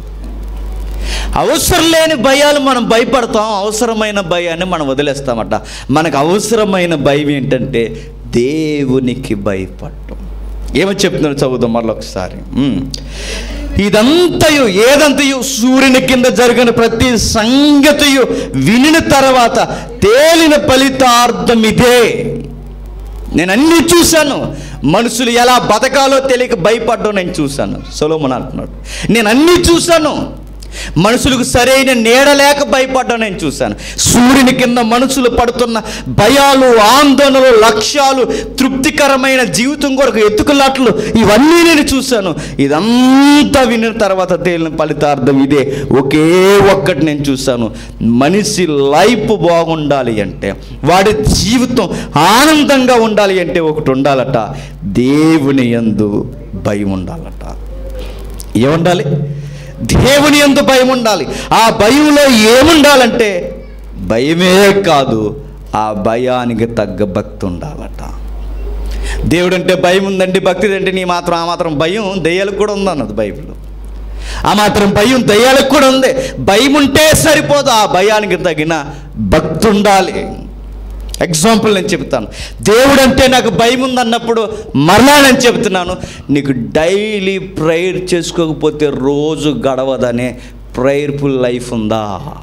A: అవసరం లేని భయాలు మనం భయపడతాం అవసరమైన భయాన్ని మనం వదిలేస్తామట మనకు అవసరమైన భయం ఏంటంటే దేవునికి భయపడటం ఏమని చెప్తున్నారు చదువుదాం మరొకసారి ఒకసారి ఉమ్. ఇదంతయు ఏదంతయు సూర్యుని కింద జరిగిన ప్రతి సంగతియు వినిన తర్వాత తేలిన ఫలితార్థం ఇదే నేను అన్నీ చూశాను మనుషులు ఎలా బతకాలో తెలియక భయపడ్డం నేను చూశాను సొలోమన్ అంటున్నాడు నేను అన్నీ చూశాను మనుషులకు సరైన నీడ లేక భయపడ్డం నేను చూశాను సూర్యుని కింద మనుషులు పడుతున్న భయాలు ఆందోళనలు లక్ష్యాలు తృప్తికరమైన జీవితం కొరకు ఎత్తుకులాట్లు ఇవన్నీ నేను చూశాను ఇదంతా విన్న తర్వాత తేలిన ఫలితార్థం ఇదే ఒకే ఒక్కటి నేను చూశాను మనిషి లైఫ్ బాగుండాలి అంటే వాడి జీవితం ఆనందంగా ఉండాలి అంటే ఒకటి ఉండాలట దేవుని యందు భయం ఉండాలట ఏముండాలి దేవుని ఎందు భయం ఉండాలి ఆ భయంలో ఏముండాలంటే భయమే కాదు ఆ భయానికి తగ్గ భక్తి ఉండాలట దేవుడు అంటే భయం ఉందండి భక్తి అంటే నీ మాత్రం ఆ మాత్రం భయం దయ్యాలకు కూడా ఉందన్నది బైబిల్ ఆ మాత్రం భయం దయ్యాలకు కూడా ఉంది భయం ఉంటే సరిపోదు ఆ భయానికి తగిన భక్తి ఉండాలి ఎగ్జాంపుల్ నేను చెప్తాను దేవుడు అంటే నాకు భయం ఉందన్నప్పుడు మరలా నేను చెప్తున్నాను నీకు డైలీ ప్రేయర్ చేసుకోకపోతే రోజు గడవదనే ప్రేయర్ఫుల్ లైఫ్ ఉందా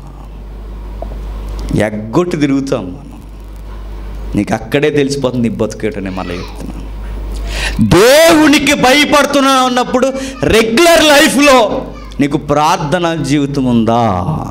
A: ఎగ్గొట్టి తిరుగుతాం మనం నీకు అక్కడే తెలిసిపోతుంది నీ బతుకేటని మళ్ళీ చెప్తున్నాను దేవునికి భయపడుతున్నా ఉన్నప్పుడు రెగ్యులర్ లైఫ్లో నీకు ప్రార్థన జీవితం ఉందా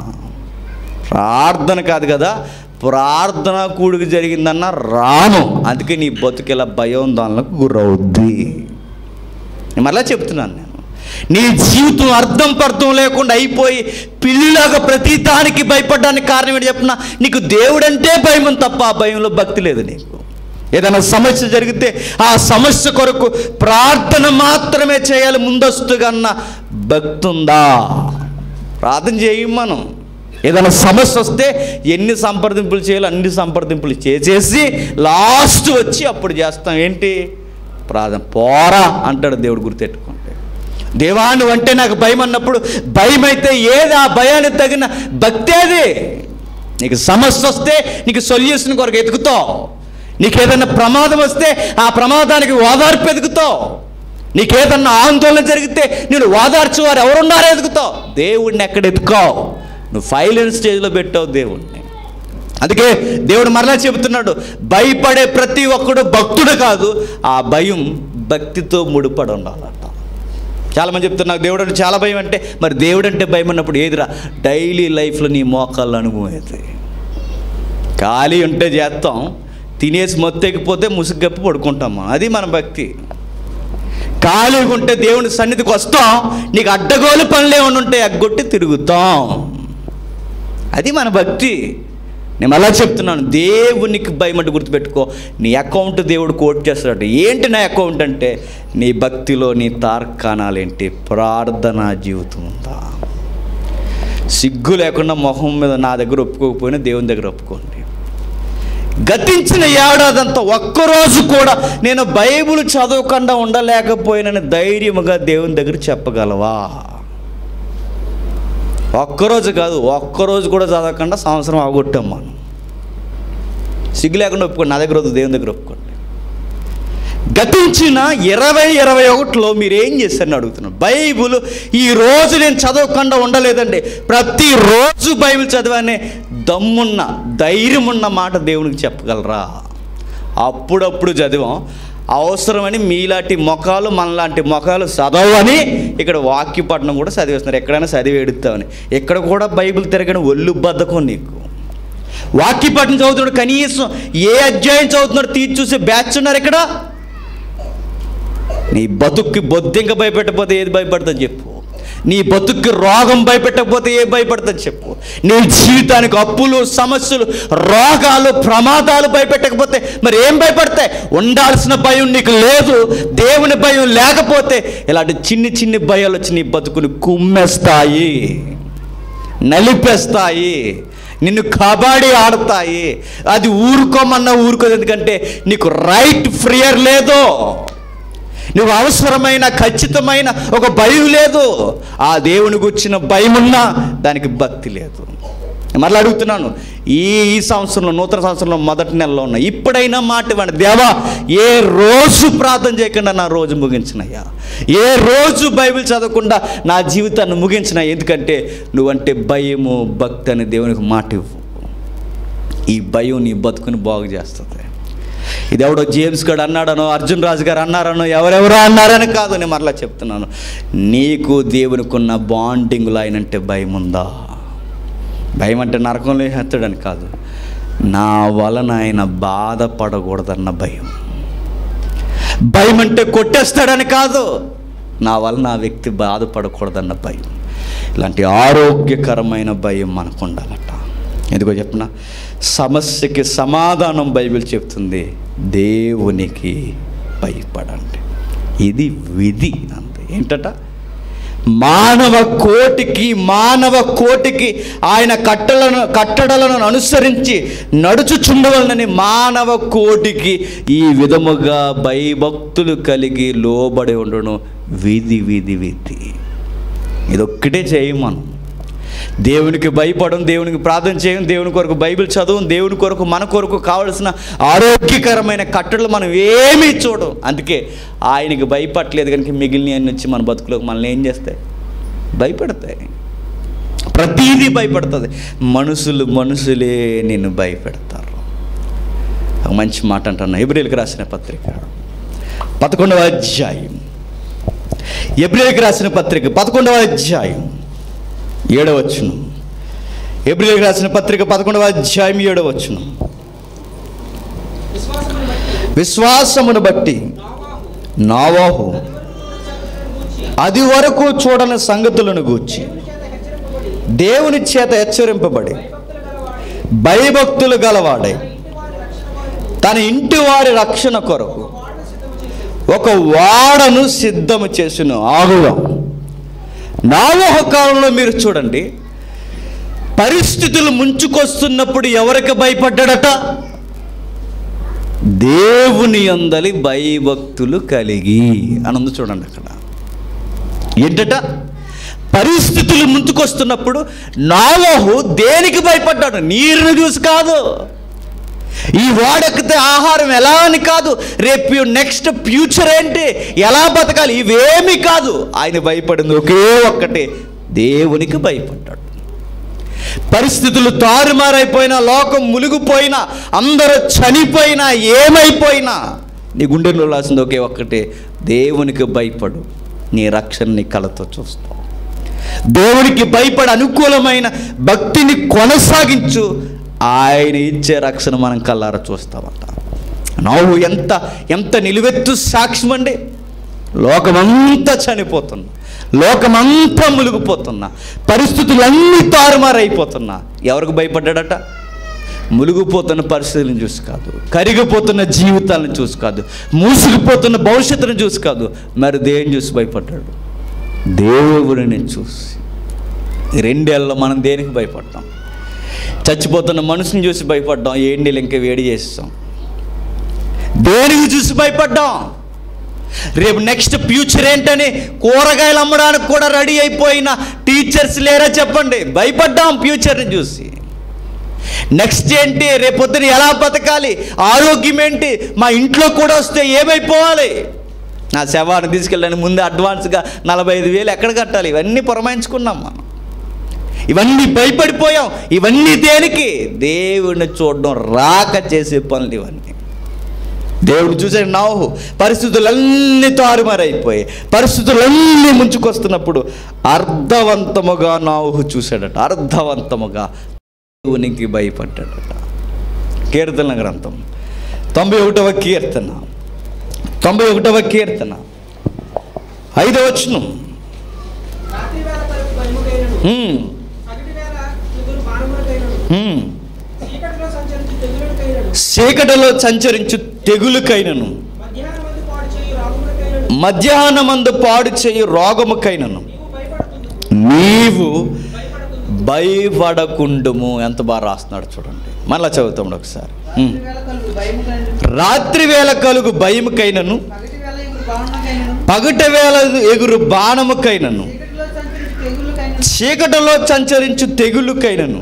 A: ప్రార్థన కాదు కదా ప్రార్థన కూడికి జరిగిందన్న రాను అందుకే నీ బతుకెలా భయం దానిలకు గురవుద్ది నేను మళ్ళా చెప్తున్నాను నేను నీ జీవితం అర్థం పర్థం లేకుండా అయిపోయి పిల్లిలాగా ప్రతి దానికి భయపడడానికి కారణం ఏంటి చెప్పిన నీకు దేవుడంటే భయం ఉంది తప్ప ఆ భయంలో భక్తి లేదు నీకు ఏదైనా సమస్య జరిగితే ఆ సమస్య కొరకు ప్రార్థన మాత్రమే చేయాలి ముందస్తుగా అన్న భక్తి ఉందా ప్రార్థన చేయం మనం ఏదైనా సమస్య వస్తే ఎన్ని సంప్రదింపులు చేయాలో అన్ని సంప్రదింపులు చేసేసి లాస్ట్ వచ్చి అప్పుడు చేస్తాం ఏంటి ప్రార్థన పోరా అంటాడు దేవుడు గుర్తెట్టుకుంటే దేవా నువ్వు అంటే నాకు భయం అన్నప్పుడు భయం అయితే ఏది ఆ భయానికి తగిన భక్తి అది నీకు సమస్య వస్తే నీకు సొల్యూషన్ కొరకు ఎతుకుతావు నీకు ఏదైనా ప్రమాదం వస్తే ఆ ప్రమాదానికి ఓదార్పు ఎదుగుతావు నీకు ఏదన్నా ఆందోళన జరిగితే నేను ఓదార్చు వారు ఎవరున్నారో ఎదుగుతావు దేవుడిని ఎక్కడ ఎదుకావు నువ్వు ఫైలెన్స్ స్టేజ్లో పెట్టావు దేవుడిని అందుకే దేవుడు మరలా చెబుతున్నాడు భయపడే ప్రతి ఒక్కడు భక్తుడు కాదు ఆ భయం భక్తితో ముడిపడి ఉండాలట చాలామంది చెప్తున్నారు నాకు దేవుడు అంటే చాలా భయం అంటే మరి దేవుడు అంటే భయం అన్నప్పుడు ఏదిరా డైలీ లైఫ్లో నీ మోకాళ్ళ అనుభవం అవుతాయి ఖాళీ ఉంటే చేస్తాం తినేసి మొత్తెక్కిపోతే ముసుగప్పి పడుకుంటాం మనం అది మన భక్తి ఖాళీగా ఉంటే దేవుని సన్నిధికి వస్తాం నీకు అడ్డగోలు పనులు ఏమైనా ఉంటే ఎగ్గొట్టి తిరుగుతాం అది మన భక్తి నేను అలా చెప్తున్నాను దేవునికి భయం అంటే గుర్తుపెట్టుకో నీ అకౌంట్ దేవుడు కోట్ చేస్తాడు ఏంటి నా అకౌంట్ అంటే నీ భక్తిలో నీ తార్కాణాలు ఏంటి ప్రార్థనా జీవితం ఉందా సిగ్గు లేకుండా మొహం మీద నా దగ్గర ఒప్పుకోకపోయినా దేవుని దగ్గర ఒప్పుకోండి గతించిన ఏడాదంతా ఒక్కరోజు కూడా నేను బైబిల్ చదవకుండా ఉండలేకపోయినని ధైర్యముగా దేవుని దగ్గర చెప్పగలవా ఒక్కరోజు కాదు ఒక్కరోజు కూడా చదవకుండా సంవత్సరం అవగొట్టాం మనం సిగ్గు లేకుండా ఒప్పుకోండి నా దగ్గర వద్దు దేవుని దగ్గర ఒప్పుకోండి గతించిన ఇరవై ఇరవై ఒకటిలో మీరు ఏం చేశారని అడుగుతున్నాను బైబుల్ ఈ రోజు నేను చదవకుండా ఉండలేదండి ప్రతిరోజు బైబిల్ చదివానే దమ్మున్న ధైర్యం ఉన్న మాట దేవునికి చెప్పగలరా అప్పుడప్పుడు చదివాం అవసరమని మీలాంటి మొఖాలు మనలాంటి మొఖాలు చదవని ఇక్కడ వాక్యపట్నం కూడా చదివేస్తున్నారు ఎక్కడైనా చదివి ఎడుతామని ఇక్కడ కూడా బైబిల్ తిరగని ఒళ్ళు బద్దకం నీకు వాక్యపట్నం చదువుతున్నాడు కనీసం ఏ అధ్యాయం చదువుతున్నాడు తీర్చి చూసే బ్యాచ్ ఉన్నారు ఇక్కడ నీ బతుక్కి బొద్దింక భయపెట్టకపోతే ఏది భయపడుతుంది చెప్పు నీ బతుక్కి రోగం భయపెట్టకపోతే ఏ భయపడుతుంది చెప్పు నీ జీవితానికి అప్పులు సమస్యలు రోగాలు ప్రమాదాలు భయపెట్టకపోతే మరి ఏం భయపడతాయి ఉండాల్సిన భయం నీకు లేదు దేవుని భయం లేకపోతే ఇలాంటి చిన్ని చిన్ని భయాలు వచ్చి నీ బతుకుని కుమ్మేస్తాయి నలిపేస్తాయి నిన్ను కబడ్డీ ఆడతాయి అది ఊరుకోమన్నా ఊరుకోదు ఎందుకంటే నీకు రైట్ ఫ్రియర్ లేదు నువ్వు అవసరమైన ఖచ్చితమైన ఒక భయం లేదు ఆ దేవుని గుర్చిన భయం ఉన్నా దానికి భక్తి లేదు మరలా అడుగుతున్నాను ఈ ఈ సంవత్సరంలో నూతన సంవత్సరంలో మొదటి నెలలో ఉన్నా ఇప్పుడైనా మాట ఇవ్వండి దేవా ఏ రోజు ప్రార్థన చేయకుండా నా రోజు ముగించినయ్యా ఏ రోజు బైబిల్ చదవకుండా నా జీవితాన్ని ముగించిన ఎందుకంటే నువ్వంటే భయము భక్తి అని దేవునికి మాట ఇవ్వు ఈ భయం నీ బతుకుని బాగు చేస్తుంది ఇది ఎవడో జేమ్స్ గడ్ అన్నాడనో అర్జున్ రాజు గారు అన్నారనో ఎవరెవరో అన్నారని కాదు నేను మరలా చెప్తున్నాను నీకు దేవునికున్న బాండింగ్లో ఆయనంటే భయం ఉందా భయం అంటే నరకంలో హెత్తడని కాదు నా వలన ఆయన బాధపడకూడదన్న భయం భయం అంటే కొట్టేస్తాడని కాదు నా వలన ఆ వ్యక్తి బాధపడకూడదన్న భయం ఇలాంటి ఆరోగ్యకరమైన భయం మనకు ఉండాలట ఎందుకో చెప్పిన సమస్యకి సమాధానం బైబిల్ చెప్తుంది దేవునికి భయపడండి ఇది విధి అంతే ఏంటట మానవ కోటికి మానవ కోటికి ఆయన కట్టలను కట్టడలను అనుసరించి నడుచుచుండవలనని మానవ కోటికి ఈ విధముగా భయభక్తులు కలిగి లోబడి ఉండడం విధి విధి విధి ఇదొక్కటే చేయం మనం దేవునికి భయపడం దేవునికి ప్రార్థన చేయం దేవుని కొరకు బైబిల్ చదవం దేవుని కొరకు మన కొరకు కావలసిన ఆరోగ్యకరమైన కట్టడలు మనం ఏమీ చూడం అందుకే ఆయనకి భయపడలేదు కనుక మిగిలిన అన్ని వచ్చి మన బతుకులోకి మనల్ని ఏం చేస్తాయి భయపెడతాయి ప్రతీదీ భయపడుతుంది మనుషులు మనుషులే నిన్ను భయపెడతారు ఒక మంచి మాట అంటున్నా ఎబ్రిల్కి రాసిన పత్రిక పదకొండవ అధ్యాయం ఎబ్రిల్కి రాసిన పత్రిక పదకొండవ అధ్యాయం ఏడవచ్చును ఎబ్రిల్కి రాసిన పత్రిక పదకొండవ అధ్యాయం ఏడవచ్చును
B: విశ్వాసమును బట్టి
A: విశ్వాసమును బట్టి
B: నావాహు
A: నావాహు
B: గూర్చి
A: అది వరకు చూడని సంగతులను గూర్చి
B: దేవుని చేత హెచ్చరింపబడి
A: దేవుని చేత హెచ్చరింపబడి
B: భయభక్తులు గలవాడై
A: భయభక్తులు
B: ఇంటి వారి రక్షణ కొరకు
A: గలవాడై తన ఇంటి వారి రక్షణ కొరకు
B: వాడను సిద్ధము చేసి
A: ఒక వాడను సిద్ధము చేసిన ఆగుగా నాలోహ కాలంలో మీరు చూడండి పరిస్థితులు ముంచుకొస్తున్నప్పుడు ఎవరికి భయపడ్డాడట దేవుని అందలి భయభక్తులు కలిగి అని ఉంది చూడండి అక్కడ ఏంటట పరిస్థితులు ముంచుకొస్తున్నప్పుడు నాలోహు దేనికి భయపడ్డాడు నీరుని చూసి కాదు ఈ వాడెక్కితే ఆహారం ఎలా అని కాదు రేపు నెక్స్ట్ ఫ్యూచర్ ఏంటి ఎలా బతకాలి ఇవేమీ కాదు ఆయన భయపడింది ఒకే ఒక్కటే దేవునికి భయపడ్డాడు పరిస్థితులు తారుమారైపోయినా లోకం మునిగిపోయినా అందరూ చనిపోయినా ఏమైపోయినా నీ గుండెల్లో రాసింది ఒకే ఒక్కటే దేవునికి భయపడు నీ రక్షణని కలతో చూస్తావు దేవునికి భయపడి అనుకూలమైన భక్తిని కొనసాగించు ఆయన ఇచ్చే రక్షణ మనం కల్లారా చూస్తామట నువ్వు ఎంత ఎంత నిలువెత్తు సాక్ష్యం అండి లోకమంతా చనిపోతున్నా లోకమంతా మునిగిపోతున్నా పరిస్థితులన్నీ తారుమారైపోతున్నా ఎవరికి భయపడ్డాడట మునిగిపోతున్న పరిస్థితులను చూసి కాదు కరిగిపోతున్న జీవితాలను చూసి కాదు మూసుకుపోతున్న భవిష్యత్తును చూసి కాదు మరి దేని చూసి భయపడ్డాడు దేవుడిని చూసి ఈ రెండేళ్ళలో మనం దేనికి భయపడ్డాం చచ్చిపోతున్న మనుషుని చూసి భయపడ్డాం ఏంటి ఇంకా వేడి చేస్తాం దేనికి చూసి భయపడ్డాం రేపు నెక్స్ట్ ఫ్యూచర్ ఏంటని కూరగాయలు అమ్మడానికి కూడా రెడీ అయిపోయిన టీచర్స్ లేరా చెప్పండి భయపడ్డాం ఫ్యూచర్ని చూసి నెక్స్ట్ ఏంటి రేపొద్దున ఎలా బతకాలి ఆరోగ్యం ఏంటి మా ఇంట్లో కూడా వస్తే ఏమైపోవాలి నా శవాన్ని తీసుకెళ్ళడానికి ముందు అడ్వాన్స్గా నలభై ఐదు వేలు ఎక్కడ కట్టాలి ఇవన్నీ పురమాయించుకున్నాం మనం ఇవన్నీ భయపడిపోయాం ఇవన్నీ దేనికి దేవుడిని చూడడం రాక చేసే పనులు ఇవన్నీ దేవుడు చూసే నాహు పరిస్థితులన్నీ తారుమారైపోయాయి పరిస్థితులన్నీ ముంచుకొస్తున్నప్పుడు అర్థవంతముగా నాహు చూశాడట అర్థవంతముగా దేవునికి భయపడ్డాడట కీర్తన గ్రంథం తొంభై ఒకటవ కీర్తన తొంభై ఒకటవ కీర్తన ఐదవ వచనం
B: రాత్రి వేళ తలుపు భయముకైనను
A: హ్మ్,
B: పగటి వేళ తెగులు బాణములకైనను
A: హ్మ్.
B: చీకటిలో సంచరించి తెగులుకైనను
A: చీకటిలో సంచరించు తెగులుకైనను
B: మధ్యాహ్నం మంది పాడు చేయు రాగములకైనను
A: మధ్యాహ్నమందు పాడు చేయు రోగముకైనను
B: నీవు భయపడుతుంది
A: నీవు
B: భయపడకుందు
A: భయపడకుండుము ఎంత బాగా రాస్తున్నాడు చూడండి మళ్ళా చదువుతాం ఒకసారి హ్మ్.
B: రాత్రి వేళ కలుగు భయముకైనను
A: రాత్రి వేళ కలుగు భయముకైనను
B: పగటి వేళ ఎగురు బాణములకైనను
A: పగటి వేళ ఎగురు బాణముకైనను
B: చీకటిలో సంచరించి తెగులుకైనను
A: చీకటిలో సంచరించు తెగులుకైనను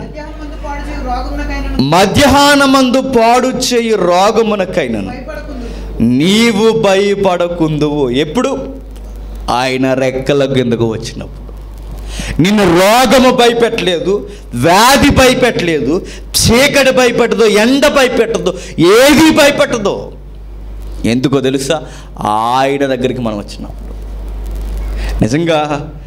B: మధ్యాహ్నం మంది పాడు చేయు
A: మధ్యాహ్నమందు పాడు చేయు
B: రాగములకైనను
A: రోగమునకైనను
B: భయపడకుందు
A: నీవు భయపడకుందువు ఎప్పుడు ఆయన రెక్కల కిందకు వచ్చినప్పుడు నిన్ను రోగము భయపెట్టలేదు వ్యాధి భయపెట్టలేదు చీకటి భయపెట్టదు ఎండ భయపెట్టదు ఏది భయపెట్టదు ఎందుకో తెలుసా ఆయన దగ్గరికి మనం వచ్చినప్పుడు నిజంగా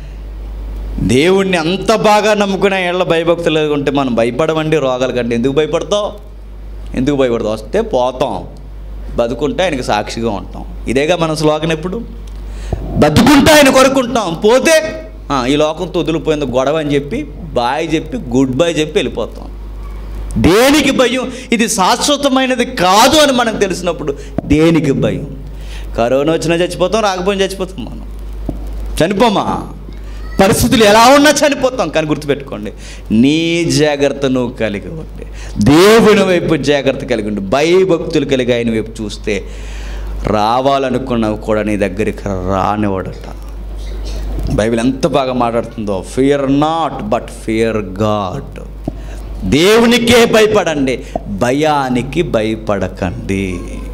A: దేవుణ్ణి అంత బాగా నమ్ముకునే ఏళ్ళ భయభక్తులు ఉంటే మనం భయపడమండి రోగాల కంటే ఎందుకు భయపడతావు ఎందుకు భయపడతావు వస్తే పోతాం బతుకుంటే ఆయనకు సాక్షిగా ఉంటాం ఇదేగా మన శ్లోకం ఎప్పుడు బతుకుంటే ఆయన కొరుకుంటాం పోతే "ఆ, ఈ లోకం తొదిలిపోయింది గొడవ అని చెప్పి బాయ్ చెప్పి గుడ్ బై చెప్పి వెళ్ళిపోతాం దేనికి భయం ఇది శాశ్వతమైనది కాదు అని మనకు తెలిసినప్పుడు దేనికి భయం కరోనా వచ్చినా చచ్చిపోతాం రాకపోయినా చచ్చిపోతాం మనం చనిపోమా పరిస్థితులు ఎలా ఉన్నా చనిపోతాం కానీ గుర్తుపెట్టుకోండి నీ జాగ్రత్త నువ్వు కలిగి ఉండి దేవుని వైపు జాగ్రత్త కలిగి ఉండి భయభక్తులు కలిగి ఆయన వైపు చూస్తే రావాలనుకున్నవి కూడా నీ దగ్గరికి రానివాడట బైబిల్ ఎంత బాగా మాట్లాడుతుందో fear not but fear God దేవునికే భయపడండి భయానికి భయపడకండి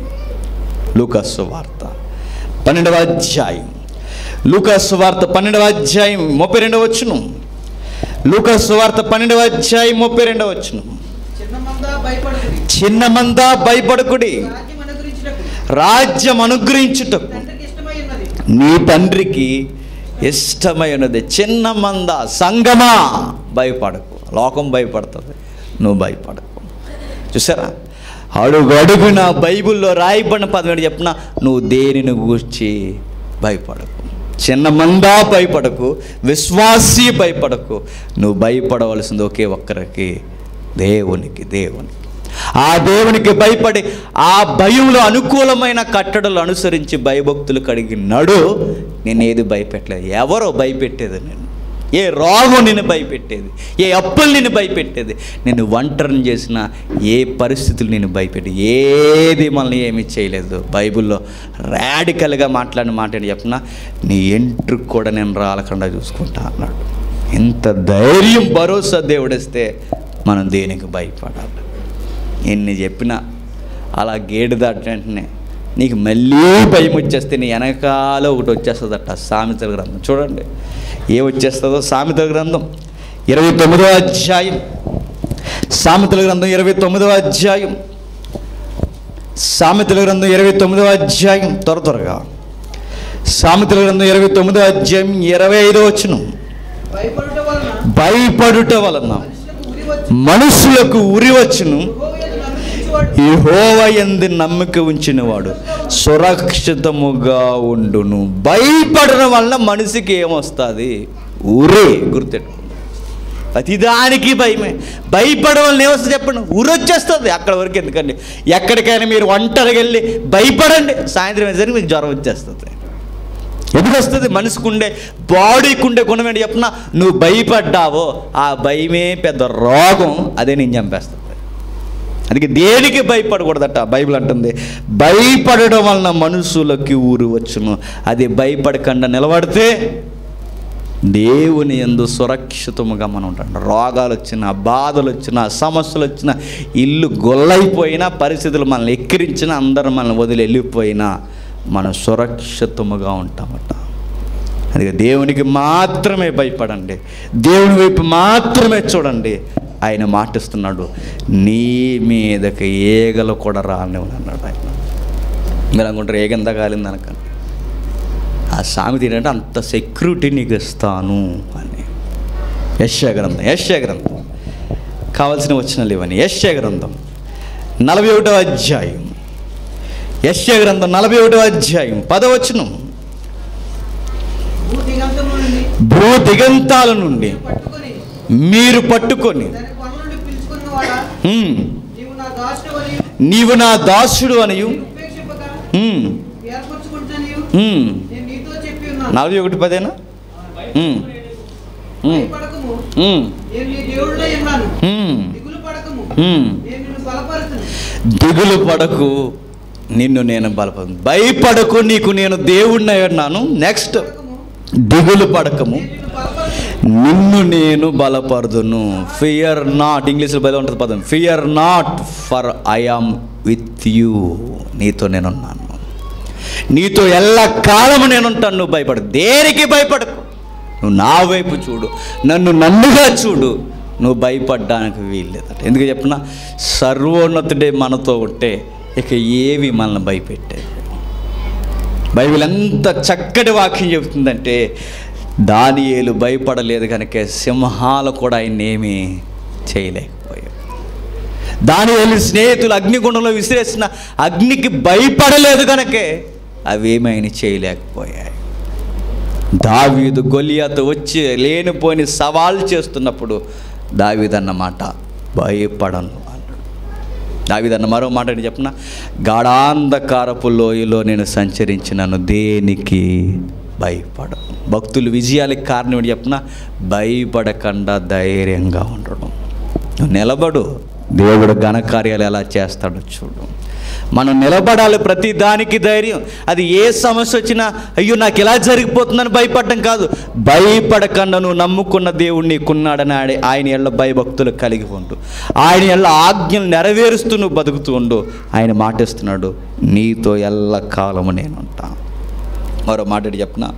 A: లూకస్సు వార్త పన్నెండవ అధ్యాయం లూకస్సు వార్త పన్నెండవ అధ్యాయం ముప్పై రెండవ వచ్చును లూకస్సు వార్త పన్నెండవ అధ్యాయం ముప్పై రెండవ వచ్చును
B: చిన్న మంద భయపడకుడి
A: చిన్న మందా భయపడకుడి
B: రాజ్యం అనుగ్రహించినప్పుడు
A: రాజ్యం అనుగ్రహించుటకు
B: తండ్రికి ఇష్టమై ఉన్నది
A: నీ తండ్రికి ఇష్టమైనది చిన్న మంద సంగమా భయపడకు లోకం భయపడుతుంది నువ్వు భయపడకు చూసారా అడుగు అడుగున బైబిల్లో రాయబడిన పదం చెప్పిన నువ్వు దేనిని గూర్చి భయపడకు చిన్న మందా భయపడకు విశ్వాసి భయపడకు నువ్వు భయపడవలసింది ఒకే ఒక్కరికి దేవునికి దేవునికి ఆ దేవునికి భయపడి ఆ భయంలో అనుకూలమైన కట్టడలు అనుసరించి భయభక్తులు కడిగి నడు నేను ఏది భయపెట్టలేదు ఎవరో భయపెట్టేది నేను ఏ రోగం నిన్ను భయపెట్టేది ఏ అప్పులు నిన్ను భయపెట్టేది నిన్ను ఒంటరిని చేసిన ఏ పరిస్థితులు నేను భయపెట్టి ఏది మనల్ని ఏమీ చేయలేదు బైబిల్లో రాడికల్గా మాట్లాడిన మాట ఏంటి చెప్పిన నీ ఎంట్రుకు కూడా నేను రాలకుండా చూసుకుంటా అన్నాడు ఇంత ధైర్యం భరోసా దేవుడిస్తే మనం దేనికి భయపడాలి ఎన్ని చెప్పినా అలా గేటు దాటిన వెంటనే నీకు మళ్ళీ భయం వచ్చేస్తే నీ వెనకాల ఒకటి వచ్చేస్తుందట సామెతల గ్రంథం చూడండి ఏ వచ్చేస్తుందో సామెతల గ్రంథం ఇరవై తొమ్మిదవ అధ్యాయం సామెతల గ్రంథం ఇరవై తొమ్మిదవ అధ్యాయం సామెతల గ్రంథం ఇరవై తొమ్మిదవ అధ్యాయం త్వర త్వరగా సామెతల గ్రంథం ఇరవై తొమ్మిదవ అధ్యాయం ఇరవై ఐదో వచ్చును
B: భయపడుట వలన
A: భయపడుట వలన
B: మనుషులకు ఉరి
A: మనుషులకు ఉరి
B: వచ్చును
A: వచ్చును
B: యెహోవా యందు నమ్మకించువాడు
A: యెహోవా యందు నమ్మిక ఉంచినవాడు సురక్షితముగా ఉండును భయపడడం వల్ల మనిషికి ఏమొస్తుంది ఉరే గుర్తెట్టుకో ప్రతిదానికి భయమే భయపడడం వల్ల ఏమొస్తుంది చెప్పండి ఉరొచ్చేస్తుంది అక్కడ వరకు ఎందుకండి ఎక్కడికైనా మీరు ఒంటరిగా వెళ్ళి భయపడండి సాయంత్రం వేసరికి మీకు జ్వరం వచ్చేస్తుంది ఎందుకు వస్తుంది మనిషికి ఉండే బాడీకి ఉండే గుణం ఏంటి చెప్పిన నువ్వు భయపడ్డావో ఆ భయమే పెద్ద రోగం అదే నేను చంపేస్తుంది అందుకే దేనికి భయపడకూడదట బైబిల్ అంటుంది భయపడడం వలన మనుషులకి ఊరు వచ్చును అది భయపడకుండా నిలబడితే దేవుని ఎందు సురక్షితముగా మనం ఉంటాం రోగాలు వచ్చినా బాధలు వచ్చినా సమస్యలు వచ్చినా ఇల్లు గొల్లైపోయినా పరిస్థితులు మనల్ని ఎక్కిరించినా అందరూ మనల్ని వదిలి వెళ్ళిపోయినా మనం సురక్షితముగా ఉంటామట అందుకే దేవునికి మాత్రమే భయపడండి దేవుని వైపు మాత్రమే చూడండి ఆయన మాటిస్తున్నాడు నీ మీదకి ఏగలు కూడా రానివ్వను అన్నాడు ఆయన మీరు అనుకుంటారు ఏగంతా కాలింది అనకండి ఆ సామెత ఏంటంటే అంత సెక్యూరిటీ నీకు ఇస్తాను అని యశ్యా గ్రంథం యశ్యా గ్రంథం కావలసిన వచ్చిన ఇవన్నీ యశ్యా గ్రంథం నలభై ఒకటో అధ్యాయం యశ్యా గ్రంథం నలభై ఒకటో అధ్యాయం పదవచనం
B: భూ దిగంతము నుండి
A: భూ దిగంతాల నుండి
B: పట్టుకొని
A: మీరు పట్టుకొని
B: దాని పనుల నుండి పిలుచుకున్నవాడా
A: "ఉమ్,
B: నీవు నా దాసుడు అని
A: నీవు నా దాసుడు అనియు
B: ఉపేక్షింపక
A: ఉమ్,
B: ఏర్పరచుకుంటాను
A: ఉమ్."
B: నేను నీతో చెప్పి ఉన్నాను
A: నలభై ఒకటి పదేనా ఉమ్, ఉమ్,
B: భయపడకము
A: ఉమ్,
B: నేను నీ దేవుడిలో ఉన్నాను
A: ఉమ్,
B: దిగులు పడకము
A: ఉమ్.
B: నేను నిన్ను బలపరుతును
A: దిగులు పడకు నిన్ను నేను బలపడు భయపడకు నీకు నేను దేవుడిని అన్నాను నెక్స్ట్
B: పడకము
A: దిగులు పడకము
B: నేను నిన్ను బలపరుతును
A: నిన్ను నేను బలపరదును ఫియర్ నాట్ ఇంగ్లీష్లో బయలు ఉంటుంది పదం fear not for I am with you నీతో నేనున్నాను నీతో ఎల్ల కాలము నేనుంటాను నువ్వు భయపడు దేనికి భయపడకు నువ్వు నా వైపు చూడు నన్ను నన్నుగా చూడు నువ్వు భయపడడానికి వీల్లేదట ఎందుకు చెప్పిన సర్వోన్నతుడే మనతో ఉంటే ఇక ఏవి మనల్ని భయపెట్టే బైబిల్ ఎంత చక్కటి వాక్యం చెబుతుందంటే దానియేలు భయపడలేదు కనుక సింహాలు కూడా ఆయన ఏమీ చేయలేకపోయాయి దానియేలు స్నేహితులు అగ్నిగుండంలో విసిరేసిన అగ్నికి భయపడలేదు కనుకే అవేమీ ఆయన చేయలేకపోయాయి దావీదు గొలియాతో వచ్చి లేనిపోని సవాల్ చేస్తున్నప్పుడు దావీదన్నమాట భయపడను అన్నాడు దావీదన్న మరో మాట ఏంటి చెప్పిన గాఢాంధకారపు లోయలో నేను సంచరించినను దేనికి భయపడను భక్తులు విజయాలకు కారణం ఏంటి చెప్పిన భయపడకుండా ధైర్యంగా ఉండడం నువ్వు నిలబడు దేవుడు ఘనకార్యాలు ఎలా చేస్తాడో చూడు మనం నిలబడాలి ప్రతి దానికి ధైర్యం అది ఏ సమస్య వచ్చినా అయ్యో నాకు ఎలా జరిగిపోతుందని భయపడడం కాదు భయపడకుండా నువ్వు నమ్ముకున్న దేవుడు నీకున్నాడని ఆడే ఆయన ఎళ్ళ భయభక్తులు కలిగి ఉండు ఆయన ఎళ్ళ ఆజ్ఞలు నెరవేరుస్తూ నువ్వు బతుకుతూ ఉండు ఆయన మాటిస్తున్నాడు నీతో ఎల్ల కాలము నేనుంటా మరో మాట ఏంటి చెప్పనా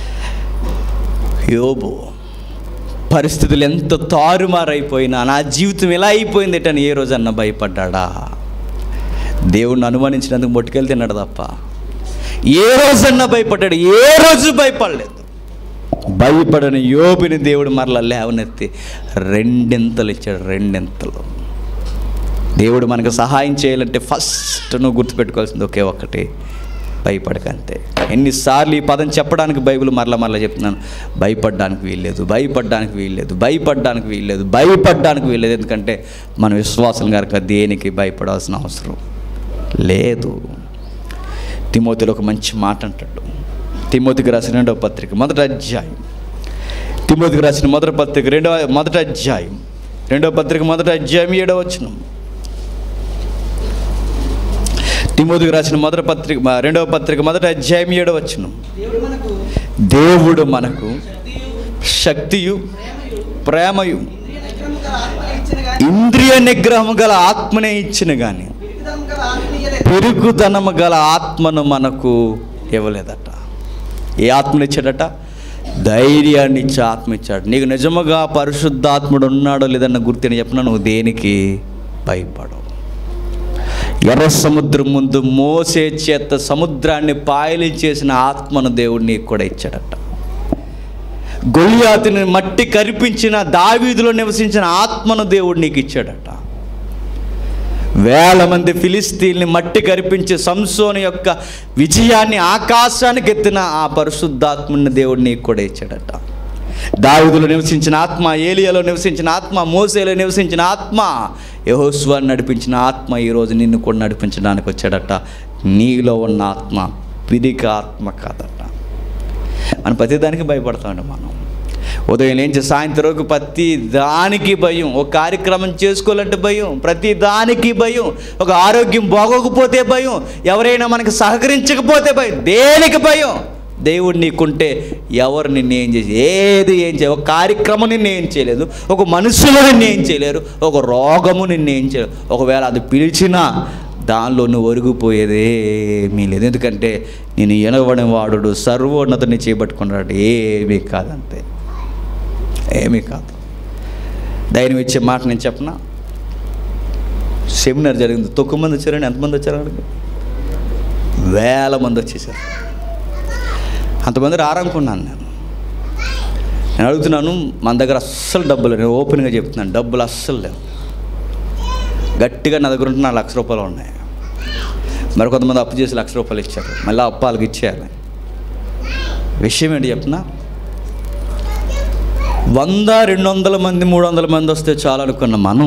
A: యోబు పరిస్థితులు ఎంత తారుమారైపోయినా నా జీవితం ఎలా అయిపోయింది అని ఏ రోజన్నా భయపడ్డా దేవుణ్ణి అనుమానించినందుకు మొట్టుకెళ్ళి తిన్నాడు తప్ప ఏ రోజన్నా భయపడ్డాడు ఏ రోజు భయపడలేదు భయపడని యోబిని దేవుడు మరలా లేవనెత్తి రెండింతలు ఇచ్చాడు రెండింతలు దేవుడు మనకు సహాయం చేయాలంటే ఫస్ట్ నువ్వు గుర్తుపెట్టుకోవాల్సింది ఒకే ఒక్కటి భయపడకంతే ఎన్నిసార్లు ఈ పదం చెప్పడానికి బైబిల్ మరలా మరలా చెప్తున్నాను భయపడడానికి వీల్లేదు భయపడడానికి వీల్లేదు భయపడడానికి వీల్లేదు భయపడడానికి వీల్లేదు ఎందుకంటే మన విశ్వాసం కనుక దేనికి భయపడాల్సిన అవసరం లేదు తిమోతిలో ఒక మంచి మాట అంటాడు తిమోతికి రాసిన రెండవ పత్రిక మొదటి అధ్యాయం తిమోతికి రాసిన మొదటి పత్రిక రెండవ మొదటి అధ్యాయం రెండవ పత్రిక మొదటి అధ్యాయం ఏడవ వచనం తిమోతికి రాసిన మొదటి పత్రిక మ- రెండవ పత్రిక మొదటి అధ్యాయం ఏడవ వచనం
B: దేవుడు మనకు
A: దేవుడు మనకు శక్తియు ప్రేమయు
B: ఇంద్రియ నిగ్రహము గల ఆత్మనే ఇచ్చిన
A: ఇంద్రియ నిగ్రహము గల ఆత్మనే ఇచ్చిన కానీ
B: గాని పిరికితనము గల ఆత్మ ఇయ్యలేదు.
A: పెరుగుదనము గల ఆత్మను మనకు ఇవ్వలేదట ఏ ఆత్మను ఇచ్చాడట ధైర్యాన్ని ఇచ్చే ఆత్మ ఇచ్చాడు నీకు నిజముగా పరిశుద్ధాత్ముడు ఉన్నాడో లేదన్న గుర్తుని చెప్పిన నువ్వు దేనికి భయపడవు ఎర్ర సముద్రం ముందు మోసే చేత సముద్రాన్ని పాయలి చేసిన ఆత్మను దేవుడు నీకు కూడా ఇచ్చాడట గొలియాతుని మట్టి కరిపించిన దావీదులో నివసించిన ఆత్మను దేవుడు నీకు ఇచ్చాడట వేల మంది ఫిలిస్తీన్ని మట్టి కరిపించి సంసోని యొక్క విజయాన్ని ఆకాశానికి ఎత్తిన ఆ పరిశుద్ధాత్మని దేవుడు నీకు కూడా ఇచ్చాడట దావిదులో నివసించిన ఆత్మ ఏలియాలో నివసించిన ఆత్మ మోసేలో నివసించిన ఆత్మ యహోస్వాన్ని నడిపించిన ఆత్మ ఈరోజు నిన్ను కూడా నడిపించడానికి వచ్చాడట నీలో ఉన్న ఆత్మ పిరిక ఆత్మ కాదట మనం ప్రతిదానికి భయపడతామండి మనం ఉదయం నుంచి సాయంత్రం వరకు ప్రతి దానికి భయం ఒక కార్యక్రమం చేసుకోవాలంటే భయం ప్రతి దానికి భయం ఒక ఆరోగ్యం బాగోకపోతే భయం ఎవరైనా మనకు సహకరించకపోతే భయం దేనికి భయం దేవుడు నీకుంటే ఎవరు నిన్ను ఏం చేసి ఏది ఏం చేయ ఒక కార్యక్రమం నిన్ను ఏం చేయలేదు ఒక మనుషులు నిన్ను ఏం చేయలేరు ఒక రోగము నిన్ను ఏం చేయలేదు ఒకవేళ అది పిలిచినా దానిలో నువ్వు ఒరిగిపోయేదేమీ లేదు ఎందుకంటే నేను ఎనగబడిన వాడు సర్వోన్నతిని చేపట్టుకున్నాడు ఏమీ కాదంతే ఏమీ కాదు ధైర్యం ఇచ్చే మాట నేను చెప్పనా సెమినార్ జరిగింది తొక్కువ మంది వచ్చారండి ఎంతమంది వచ్చారు అక్కడికి వేల మంది వచ్చేసారు అంతమంది రారనుకున్నాను నేను నేను అడుగుతున్నాను మన దగ్గర అస్సలు డబ్బులు నేను ఓపెన్గా చెప్తున్నాను డబ్బులు అస్సలు లేవు గట్టిగా నా దగ్గర ఉంటే నా లక్ష రూపాయలు ఉన్నాయి మరి కొంతమంది అప్పు చేసి లక్ష రూపాయలు ఇచ్చారు మళ్ళీ అప్పు వాళ్ళకి ఇచ్చేయాలి విషయం ఏంటి చెప్పిన వంద రెండు వందల మంది మూడు వందల మంది వస్తే చాలు అనుకున్న మనం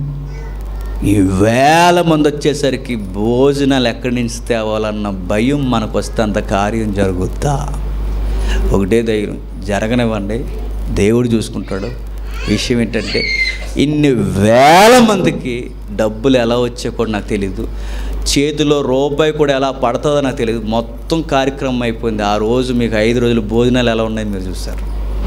A: ఈ వేల మంది వచ్చేసరికి భోజనాలు ఎక్కడి నుంచి తేవాలన్న భయం మనకు వస్తే అంత కార్యం జరుగుద్దా ఒకటే ధైర్యం జరగనివ్వండి దేవుడు చూసుకుంటాడు విషయం ఏంటంటే ఇన్ని వేల మందికి డబ్బులు ఎలా వచ్చే కూడా నాకు తెలియదు చేతిలో రూపాయి కూడా ఎలా పడుతుందో నాకు తెలియదు మొత్తం కార్యక్రమం అయిపోయింది ఆ రోజు మీకు ఐదు రోజులు భోజనాలు ఎలా ఉన్నాయో మీరు చూశారు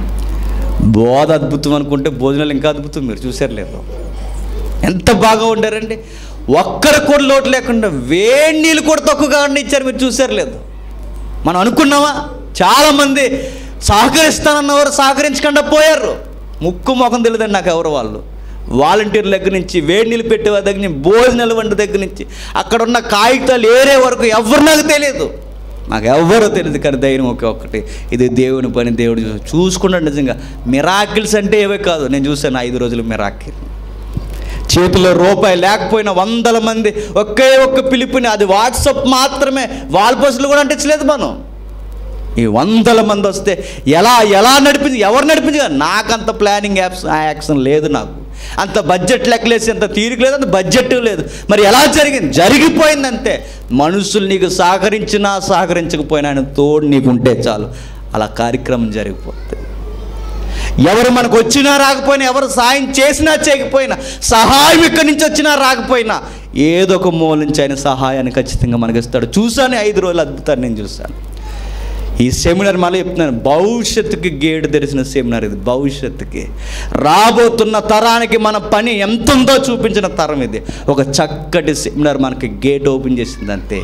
A: బోధ అద్భుతం అనుకుంటే భోజనాలు ఇంకా అద్భుతం మీరు చూశారు లేదు ఎంత బాగా ఉండారండి ఒక్కరు కూడా లోటు లేకుండా వేడి నీళ్ళు కూడా తక్కువగా ఇచ్చారు మీరు చూశారు లేదు మనం అనుకున్నామా చాలామంది సహకరిస్తానన్నవారు సహకరించకుండా పోయారు ముక్కు ముఖం తెలియదండి నాకు ఎవరు వాళ్ళు వాలంటీర్ల దగ్గర నుంచి వేడి నీళ్ళు పెట్టే వారి దగ్గర నుంచి భోజనాల వంటి దగ్గర నుంచి అక్కడ ఉన్న కాగితాలు ఏరే వరకు ఎవరు నాకు తెలియదు నాకు ఎవ్వరూ తెలియదు కానీ ధైర్యం ఒకే ఒక్కటి ఇది దేవుని పని దేవుడు చూ చూసుకున్నాడు నిజంగా మిరాకిల్స్ అంటే ఏవే కాదు నేను చూశాను ఐదు రోజులు మిరాకిల్ చేతిలో రూపాయి లేకపోయినా వందల మంది ఒకే ఒక్క పిలుపుని అది వాట్సప్ మాత్రమే వాల్ పోస్టులు కూడా అంటించలేదు మనం ఈ వందల మంది వస్తే ఎలా ఎలా నడిపించి ఎవరు నడిపించి నాకంత ప్లానింగ్ యాప్స్ యాక్షన్ లేదు నాకు అంత బడ్జెట్ లెక్కలేసి అంత తీరిక లేదు అంత బడ్జెట్ లేదు మరి ఎలా జరిగింది జరిగిపోయింది అంతే మనుషులు నీకు సహకరించినా సహకరించకపోయినా ఆయన తోడు నీకు ఉంటే చాలు అలా కార్యక్రమం జరిగిపోతుంది ఎవరు మనకు వచ్చినా రాకపోయినా ఎవరు సాయం చేసినా చేయకపోయినా సహాయం ఇక్కడి నుంచి వచ్చినా రాకపోయినా ఏదో ఒక మూల నుంచి ఆయన సహాయాన్ని ఖచ్చితంగా మనకి ఇస్తాడు చూశాను ఐదు రోజులు అద్భుతాన్ని నేను చూశాను ఈ సెమినార్ మళ్ళీ చెప్తున్నాను భవిష్యత్తుకి గేటు తెరిచిన సెమినార్ ఇది భవిష్యత్తుకి రాబోతున్న తరానికి మన పని ఎంత ఉందో చూపించిన తరం ఇది ఒక చక్కటి సెమినార్ మనకి గేట్ ఓపెన్ చేసింది అంతే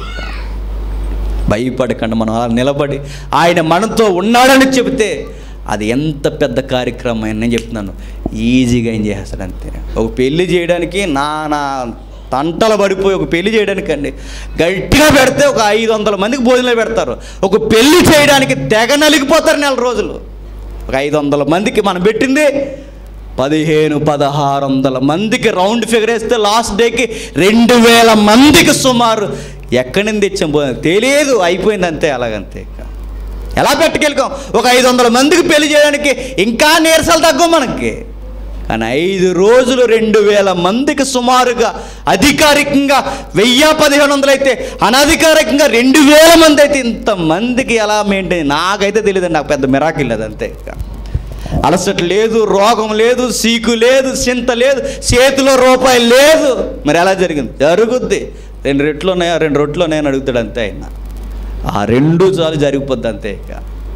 A: భయపడకుండా మనం అలా నిలబడి ఆయన మనతో ఉన్నాడని చెబితే అది ఎంత పెద్ద కార్యక్రమం అని నేను చెప్తున్నాను ఈజీగా ఏం చేస్తాడు అంతే ఒక పెళ్లి చేయడానికి నా నా తంటలు పడిపోయి ఒక పెళ్లి చేయడానికి అండి గట్టిగా పెడితే ఒక ఐదు వందల మందికి భోజనాలు పెడతారు ఒక పెళ్లి చేయడానికి తెగ నలిగిపోతారు నెల రోజులు ఒక ఐదు వందల మందికి మనం పెట్టింది పదిహేను పదహారు వందల మందికి రౌండ్ ఫిగర్ వేస్తే లాస్ట్ డేకి రెండు వేల మందికి సుమారు ఎక్కడి నుంచి తెచ్చాం భోజనం తెలియదు అయిపోయింది అంతే అలాగంతే ఇక ఎలా పెట్టుకెళ్ళాం ఒక ఐదు వందల మందికి పెళ్లి చేయడానికి ఇంకా నీరసాలు తగ్గవు మనకి కానీ ఐదు రోజులు రెండు వేల మందికి సుమారుగా అధికారికంగా వెయ్యి పదిహేను వందలు అయితే అనధికారికంగా రెండు వేల మంది అయితే ఇంతమందికి ఎలా మెయింటైన్ నాకైతే తెలియదు నాకు పెద్ద మిరాకిల్ అది అంతే ఇక అలసట లేదు రోగం లేదు సీకు లేదు చింత లేదు చేతిలో రూపాయి లేదు మరి ఎలా జరిగింది జరుగుద్ది రెండు రెట్లు ఉన్నాయా రెండు రొట్లు ఉన్నాయని అడుగుతాడు అంతే ఆయన ఆ రెండు చాలు జరిగిపోద్ది అంతే ఇక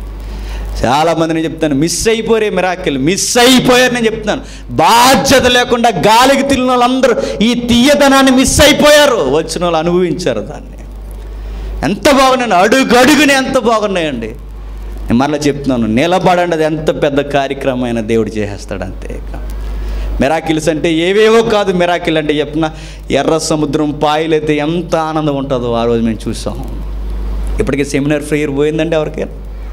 A: చాలామంది నేను చెప్తాను మిస్ అయిపోయారు మిరాకిల్ మిస్ అయిపోయారు నేను చెప్తున్నాను బాధ్యత లేకుండా గాలికి తిరిగిన వాళ్ళందరూ ఈ తీయదనాన్ని మిస్ అయిపోయారు వచ్చిన వాళ్ళు అనుభవించారు దాన్ని ఎంత బాగున్నాయి అడుగు అడుగునే ఎంత బాగున్నాయండి నేను మరలా చెప్తున్నాను నిలబడండి అది ఎంత పెద్ద కార్యక్రమం అయినా దేవుడు చేసేస్తాడు అంతే ఇక మిరాకిల్స్ అంటే ఏవేవో కాదు మిరాకిల్ అంటే చెప్పిన ఎర్ర సముద్రం పాయలైతే ఎంత ఆనందం ఉంటుందో ఆ రోజు మేము చూసాం ఇప్పటికీ సెమినార్ ఫ్రీ పోయిందండి ఎవరికైనా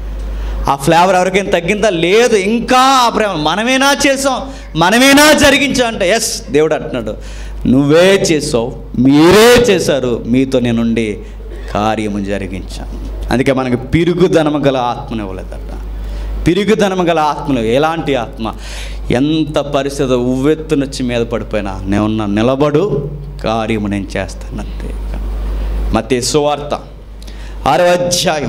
A: ఆ ఫ్లేవర్ ఎవరికైనా తగ్గిందా లేదు ఇంకా ఆ ప్రేమ మనమేనా చేసాం మనమేనా జరిగించాం అంటే ఎస్ దేవుడు అంటున్నాడు నువ్వే చేసావు మీరే చేశారు మీతో నేనుండి కార్యము జరిగించాను అందుకే మనకి పిరుగుదనము గల ఆత్మను ఇవ్వలేదట పిరుగుదనము గల ఆత్మలు ఎలాంటి ఆత్మ ఎంత పరిస్థితి ఉవ్వెత్తునొచ్చి మీద పడిపోయినా నేనున్న నిలబడు కార్యము నేను చేస్తానంతే మతే సువార్త ఆరో అధ్యాయం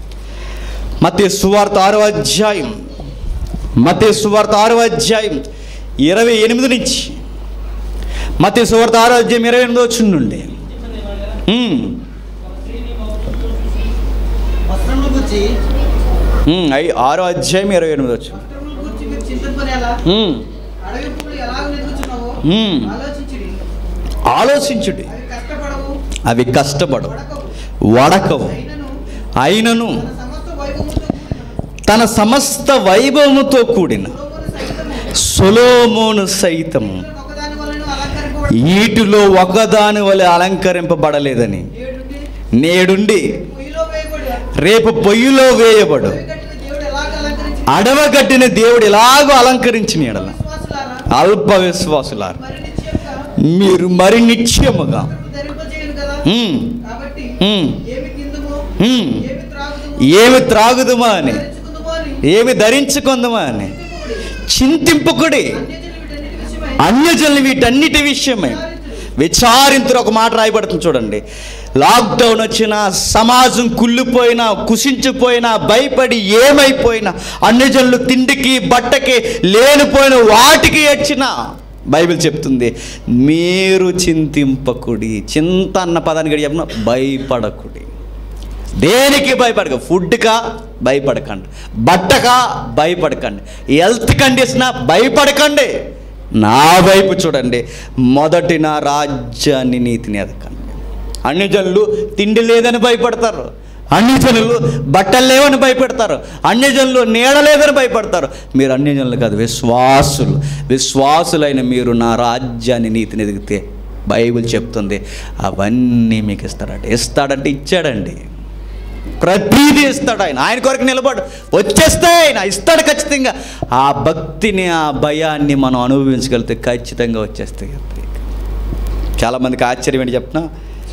A: మతే సువార్త ఆరో అధ్యాయం మతే సువార్త ఆరో అధ్యాయం ఇరవై ఎనిమిది నుంచి మతే సువార్త ఆరో అధ్యాయం ఇరవై ఎనిమిది వచ్చి నుండి ఉమ్,
B: వస్త్రములు గుచ్చి
A: ఉమ్, ఐ- ఆరో అధ్యాయం ఇరవై ఎనిమిది వచ్చు
B: వస్త్రముల గురించి మీరు చింతింపనేలా
A: ఉమ్,
B: అడవి పువ్వులు ఎలాగ వెతుకుచున్నావో
A: ఉమ్.
B: ఆలోచించుడి
A: ఆలోచించుడి
B: అవి కష్టపడవు
A: అవి కష్టపడవు
B: వడకవు
A: వడకవు
B: అయినను
A: అయినను
B: తన సమస్త వైభవముతో కూడిన
A: తన సమస్త వైభవముతో కూడిన
B: సొలొమోను సైతం
A: సొలోమోను సైతము
B: ఒకదాని వలన అలంకరింపబడి
A: వీటిలో ఒకదాని వలె అలంకరింపబడలేదని
B: ఏడుండి
A: నేడుండి
B: పొయ్యిలో వేయబడి
A: రేపు పొయ్యిలో వేయబడు
B: అడవి కట్టిన దేవుడు ఎలాగ అలంకరించి
A: అడవగట్టిన దేవుడు ఎలాగో అలంకరించిన ఎడల
B: విశ్వాసులారా
A: అల్ప విశ్వాసులారు
B: మరి నిశ్చయంగా
A: మీరు మరి నిశ్చయముగా
B: ధరింపజేయను కదా
A: ఉమ్,
B: కాబట్టి
A: ఉమ్,
B: ఏమి తిందుమో
A: ఉమ్,
B: ఏమి త్రాగుదుమో
A: ఏమి త్రాగుదుమా అని
B: ధరించుకుందుమో అని
A: ఏమి ధరించుకుందామా అని
B: చింతింపకుడి.
A: చింతింపుకుడి
B: అన్యజనులు వీటన్నిటి విషయమై
A: అన్యజనులు వీటన్నిటి విషయమై విచారింతురు ఒక మాట రాయబడుతుంది చూడండి లాక్డౌన్ వచ్చిన సమాజం కుళ్ళిపోయినా కుసించిపోయినా భయపడి ఏమైపోయినా అన్యజనులు తిండికి బట్టకి లేనిపోయిన వాటికి వచ్చిన బైబిల్ చెప్తుంది మీరు చింతింపకుడి చింత అన్న పదానికి కూడా చెప్పిన భయపడకుడి దేనికి భయపడక ఫుడ్కా భయపడకండి బట్టకా భయపడకండి హెల్త్ కండిషనా భయపడకండి నా వైపు చూడండి మొదటి నా రాజ్యాన్ని నీతిని ఎదకండి అన్ని జనులు తిండి లేదని భయపడతారు అన్ని జనులు బట్టలు లేవని భయపడతారు అన్ని జనులు నీడ లేదని భయపడతారు మీరు అన్ని జనులు కాదు విశ్వాసులు విశ్వాసులైన మీరు నా రాజ్యాన్ని నీతిని ఎదిగితే బైబిల్ చెప్తుంది అవన్నీ మీకు ఇస్తాడంటే ఇస్తాడంటే ఇచ్చాడండి ప్రతిదీ ఇస్తాడు ఆయన ఆయన కొరకు నిలబడు వచ్చేస్తే ఆయన ఇస్తాడు ఖచ్చితంగా ఆ భక్తిని ఆ భయాన్ని మనం అనుభవించగలిగితే ఖచ్చితంగా వచ్చేస్తాయి చాలామందికి ఆశ్చర్యం ఏంటి చెప్పిన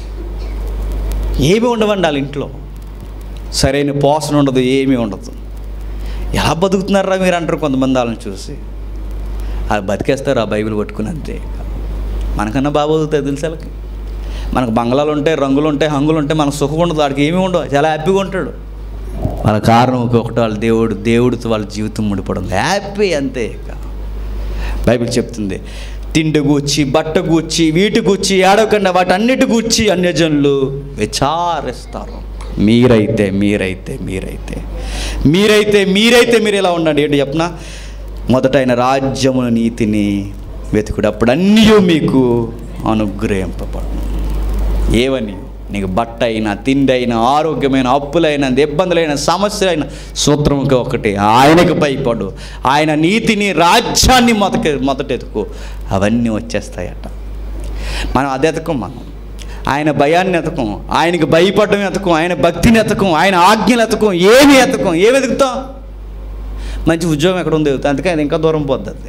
A: ఏమి ఉండవండి వాళ్ళ ఇంట్లో సరైన పోషణ ఉండదు ఏమీ ఉండదు ఎలా బతుకుతున్నారా మీరు అంటారు కొంతమంది వాళ్ళని చూసి అది బతికేస్తారు ఆ బైబిల్ పట్టుకుని అంతే మనకన్నా బాగా బతుకుతాయి తెలుసు వాళ్ళకి మనకు బంగ్లాలు ఉంటాయి రంగులు ఉంటాయి హంగులు ఉంటాయి మనకు సుఖం ఉండదు వాడికి ఏమీ ఉండవు చాలా హ్యాపీగా ఉంటాడు వాళ్ళ కారణం ఒకటి వాళ్ళ దేవుడు దేవుడితో వాళ్ళ జీవితం ముడిపడం హ్యాపీ అంతే ఇక బైబిల్ చెప్తుంది తిండి గూర్చి బట్ట గూర్చి వీటి గూర్చి ఏడవకుండా వాటన్నిటి గూర్చి అన్యజనులు విచారిస్తారు మీరైతే మీరైతే మీరైతే మీరైతే మీరైతే మీరు ఇలా ఉండండి ఏంటి చెప్పనా మొదట ఆయన రాజ్యముల నీతిని వెతుకుడు అప్పుడు అన్నీ మీకు అనుగ్రహింపబడు ఏవని నీకు బట్ట అయినా తిండి అయినా ఆరోగ్యమైన అప్పులైన ఇబ్బందులైన సమస్యలైన సూత్రముగా ఒకటి ఆయనకు భయపడు ఆయన నీతిని రాజ్యాన్ని మొదట మొదట ఎతుకు అవన్నీ వచ్చేస్తాయట మనం అది ఎతకం మనం ఆయన భయాన్ని ఎతకం ఆయనకి భయపడడం ఎతకం ఆయన భక్తిని ఎతకం ఆయన ఆజ్ఞలు ఎతకం ఏమి ఎతకం ఏమి ఎదుగుతాం మంచి ఉద్యోగం ఎక్కడ ఉంది అందుకే అది ఇంకా దూరం పోద్ది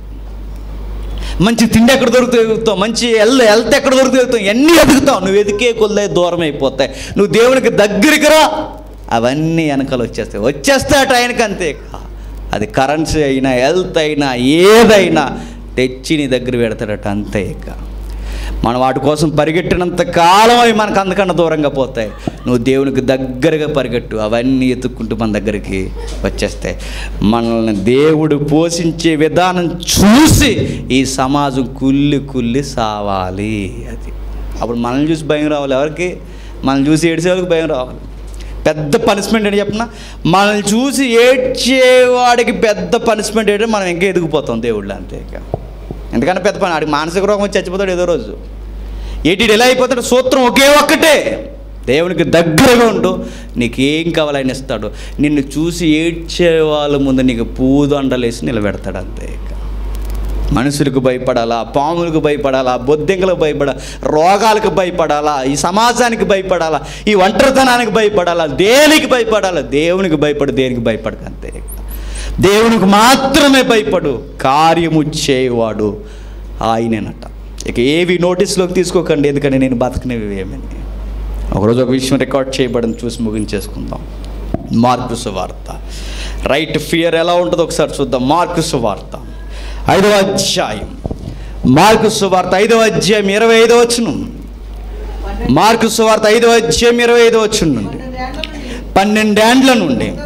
A: మంచి తిండి ఎక్కడ దొరుకుతావు ఎదుగుతావు మంచి ఎల్ హెల్త్ ఎక్కడ దొరుకుతావు ఎదుగుతావు ఎన్ని ఎదుగుతావు నువ్వు ఎదికే కొద్దే దూరం అయిపోతాయి నువ్వు దేవునికి దగ్గరికి రా అవన్నీ వెనకాల వచ్చేస్తాయి వచ్చేస్తాయట ఆయనకి అంతే అది కరెన్సీ అయినా హెల్త్ అయినా ఏదైనా తెచ్చి నీ దగ్గర పెడతాడట అంతే ఇక మనం వాటి కోసం పరిగెట్టినంత కాలం అవి మనకు అంతకన్నా దూరంగా పోతాయి నువ్వు దేవునికి దగ్గరగా పరిగెట్టు అవన్నీ ఎత్తుక్కుంటూ మన దగ్గరికి వచ్చేస్తాయి మనల్ని దేవుడు పోషించే విధానం చూసి ఈ సమాజం కుల్లి కుల్లి సావాలి అది అప్పుడు మనల్ని చూసి భయం రావాలి ఎవరికి మనల్ని చూసి ఏడిసే వాళ్ళకి భయం రావాలి పెద్ద పనిష్మెంట్ ఏంటి చెప్పిన మనల్ని చూసి ఏడ్చేవాడికి పెద్ద పనిష్మెంట్ ఏంటంటే మనం ఇంకా ఎదిగిపోతాం దేవుళ్ళు అంతే ఇక ఎందుకంటే పెద్ద పని ఆడికి మానసిక రోగం వచ్చి చచ్చిపోతాడు ఏదో రోజు ఏటి ఎలా అయిపోతాడు సూత్రం ఒకే ఒక్కటే దేవునికి దగ్గరగా ఉండు నీకేం కావాలని ఇస్తాడు నిన్ను చూసి ఏడ్చే వాళ్ళ ముందు నీకు పూదండలేసి నిలబెడతాడు అంతే ఇక మనుషులకు భయపడాలా పాములకు భయపడాలా బొద్దింకలకు భయపడాలా రోగాలకు భయపడాలా ఈ సమాజానికి భయపడాలా ఈ ఒంటరితనానికి భయపడాలా దేనికి భయపడాలా దేవునికి భయపడు దేనికి భయపడక అంతే దేవునికి మాత్రమే భయపడు కార్యము చేయవాడు ఆయనేనట ఇక ఏవి నోటీస్లోకి తీసుకోకండి ఎందుకంటే నేను బతకనివి ఏమని ఒకరోజు ఒక విషయం రికార్డ్ చేయబడింది చూసి ముగించేసుకుందాం మార్కు సువార్త రైట్ ఫియర్ ఎలా ఉంటుందో ఒకసారి చూద్దాం మార్కు సువార్త ఐదవ అధ్యాయం మార్కు సువార్త ఐదవ అధ్యాయం ఇరవై ఐదవ వచ్చును మార్కు సువార్త ఐదవ అధ్యాయం ఇరవై ఐదవ వచ్చును నుండి
B: పన్నెండేళ్ల నుండి
A: పన్నెండేండ్ల నుండి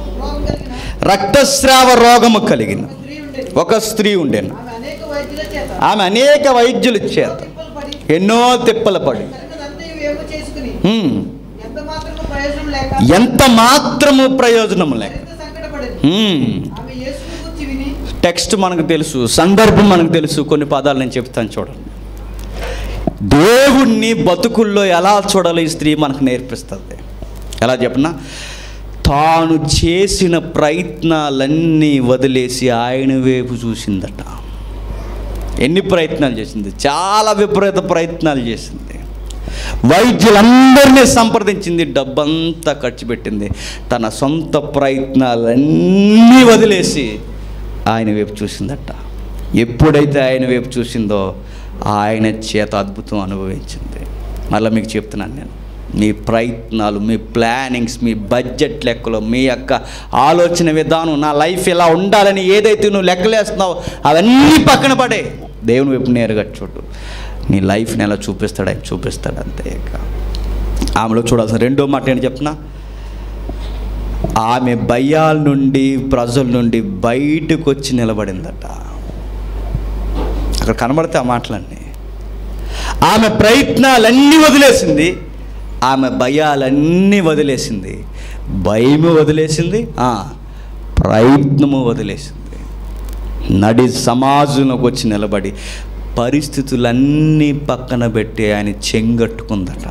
B: రక్తస్రావ రోగం కలిగిన
A: రక్తస్రావ రోగము కలిగిన
B: ఒక స్త్రీ ఉండేది
A: ఒక స్త్రీ ఉండేను
B: ఆమె అనేక వైద్యుల చేత
A: ఆమె అనేక వైద్యుల చేత
B: తిప్పలు పడి
A: ఎన్నో తిప్పలు పడి
B: కలిగినదంతా వేము చేసుకుని
A: హ్మ్,
B: ఎంత మాత్రము ప్రయోజనం లేక
A: ఎంత మాత్రము ప్రయోజనం లేక
B: మరింత
A: మ్మ్.
B: ఆమె యేసును గురించి విని
A: టెక్స్ట్ మనకు తెలుసు సందర్భం మనకు తెలుసు కొన్ని పదాలు నేను చెప్తాను చూడండి దేవుణ్ణి బతుకుల్లో ఎలా చూడాలో ఈ స్త్రీ మనకు నేర్పిస్తుంది ఎలా చెప్పనా తాను చేసిన ప్రయత్నాలన్నీ వదిలేసి ఆయన వైపు చూసిందట ఎన్ని ప్రయత్నాలు చేసింది చాలా విపరీత ప్రయత్నాలు చేసింది వైద్యులందరినీ సంప్రదించింది డబ్బంతా ఖర్చు పెట్టింది తన సొంత ప్రయత్నాలన్నీ వదిలేసి ఆయన వైపు చూసిందట ఎప్పుడైతే ఆయన వైపు చూసిందో ఆయన చేత అద్భుతం అనుభవించింది మళ్ళీ మీకు చెప్తున్నాను నేను మీ ప్రయత్నాలు మీ ప్లానింగ్స్ మీ బడ్జెట్ లెక్కలు మీ యొక్క ఆలోచన విధానం నా లైఫ్ ఇలా ఉండాలని ఏదైతే నువ్వు లెక్కలేస్తున్నావో అవన్నీ పక్కన పడే దేవుని వైపు నేరుగా చూడు నీ లైఫ్ని ఎలా చూపిస్తాడు ఆయన చూపిస్తాడు అంతే ఇక ఆమెలో చూడాల్సిన రెండో మాట ఏంటి చెప్పనా ఆమె భయాల నుండి ప్రజల నుండి బయటకు వచ్చి నిలబడిందట అక్కడ కనబడితే ఆ మాటలన్నీ ఆమె ప్రయత్నాలన్నీ వదిలేసింది ఆమె భయాలన్నీ వదిలేసింది భయము వదిలేసింది ఆ, ప్రయత్నము వదిలేసింది నడి సమాజంలోకి వచ్చి నిలబడి పరిస్థితులన్నీ పక్కన పెట్టి ఆయన చెంగట్టుకుందట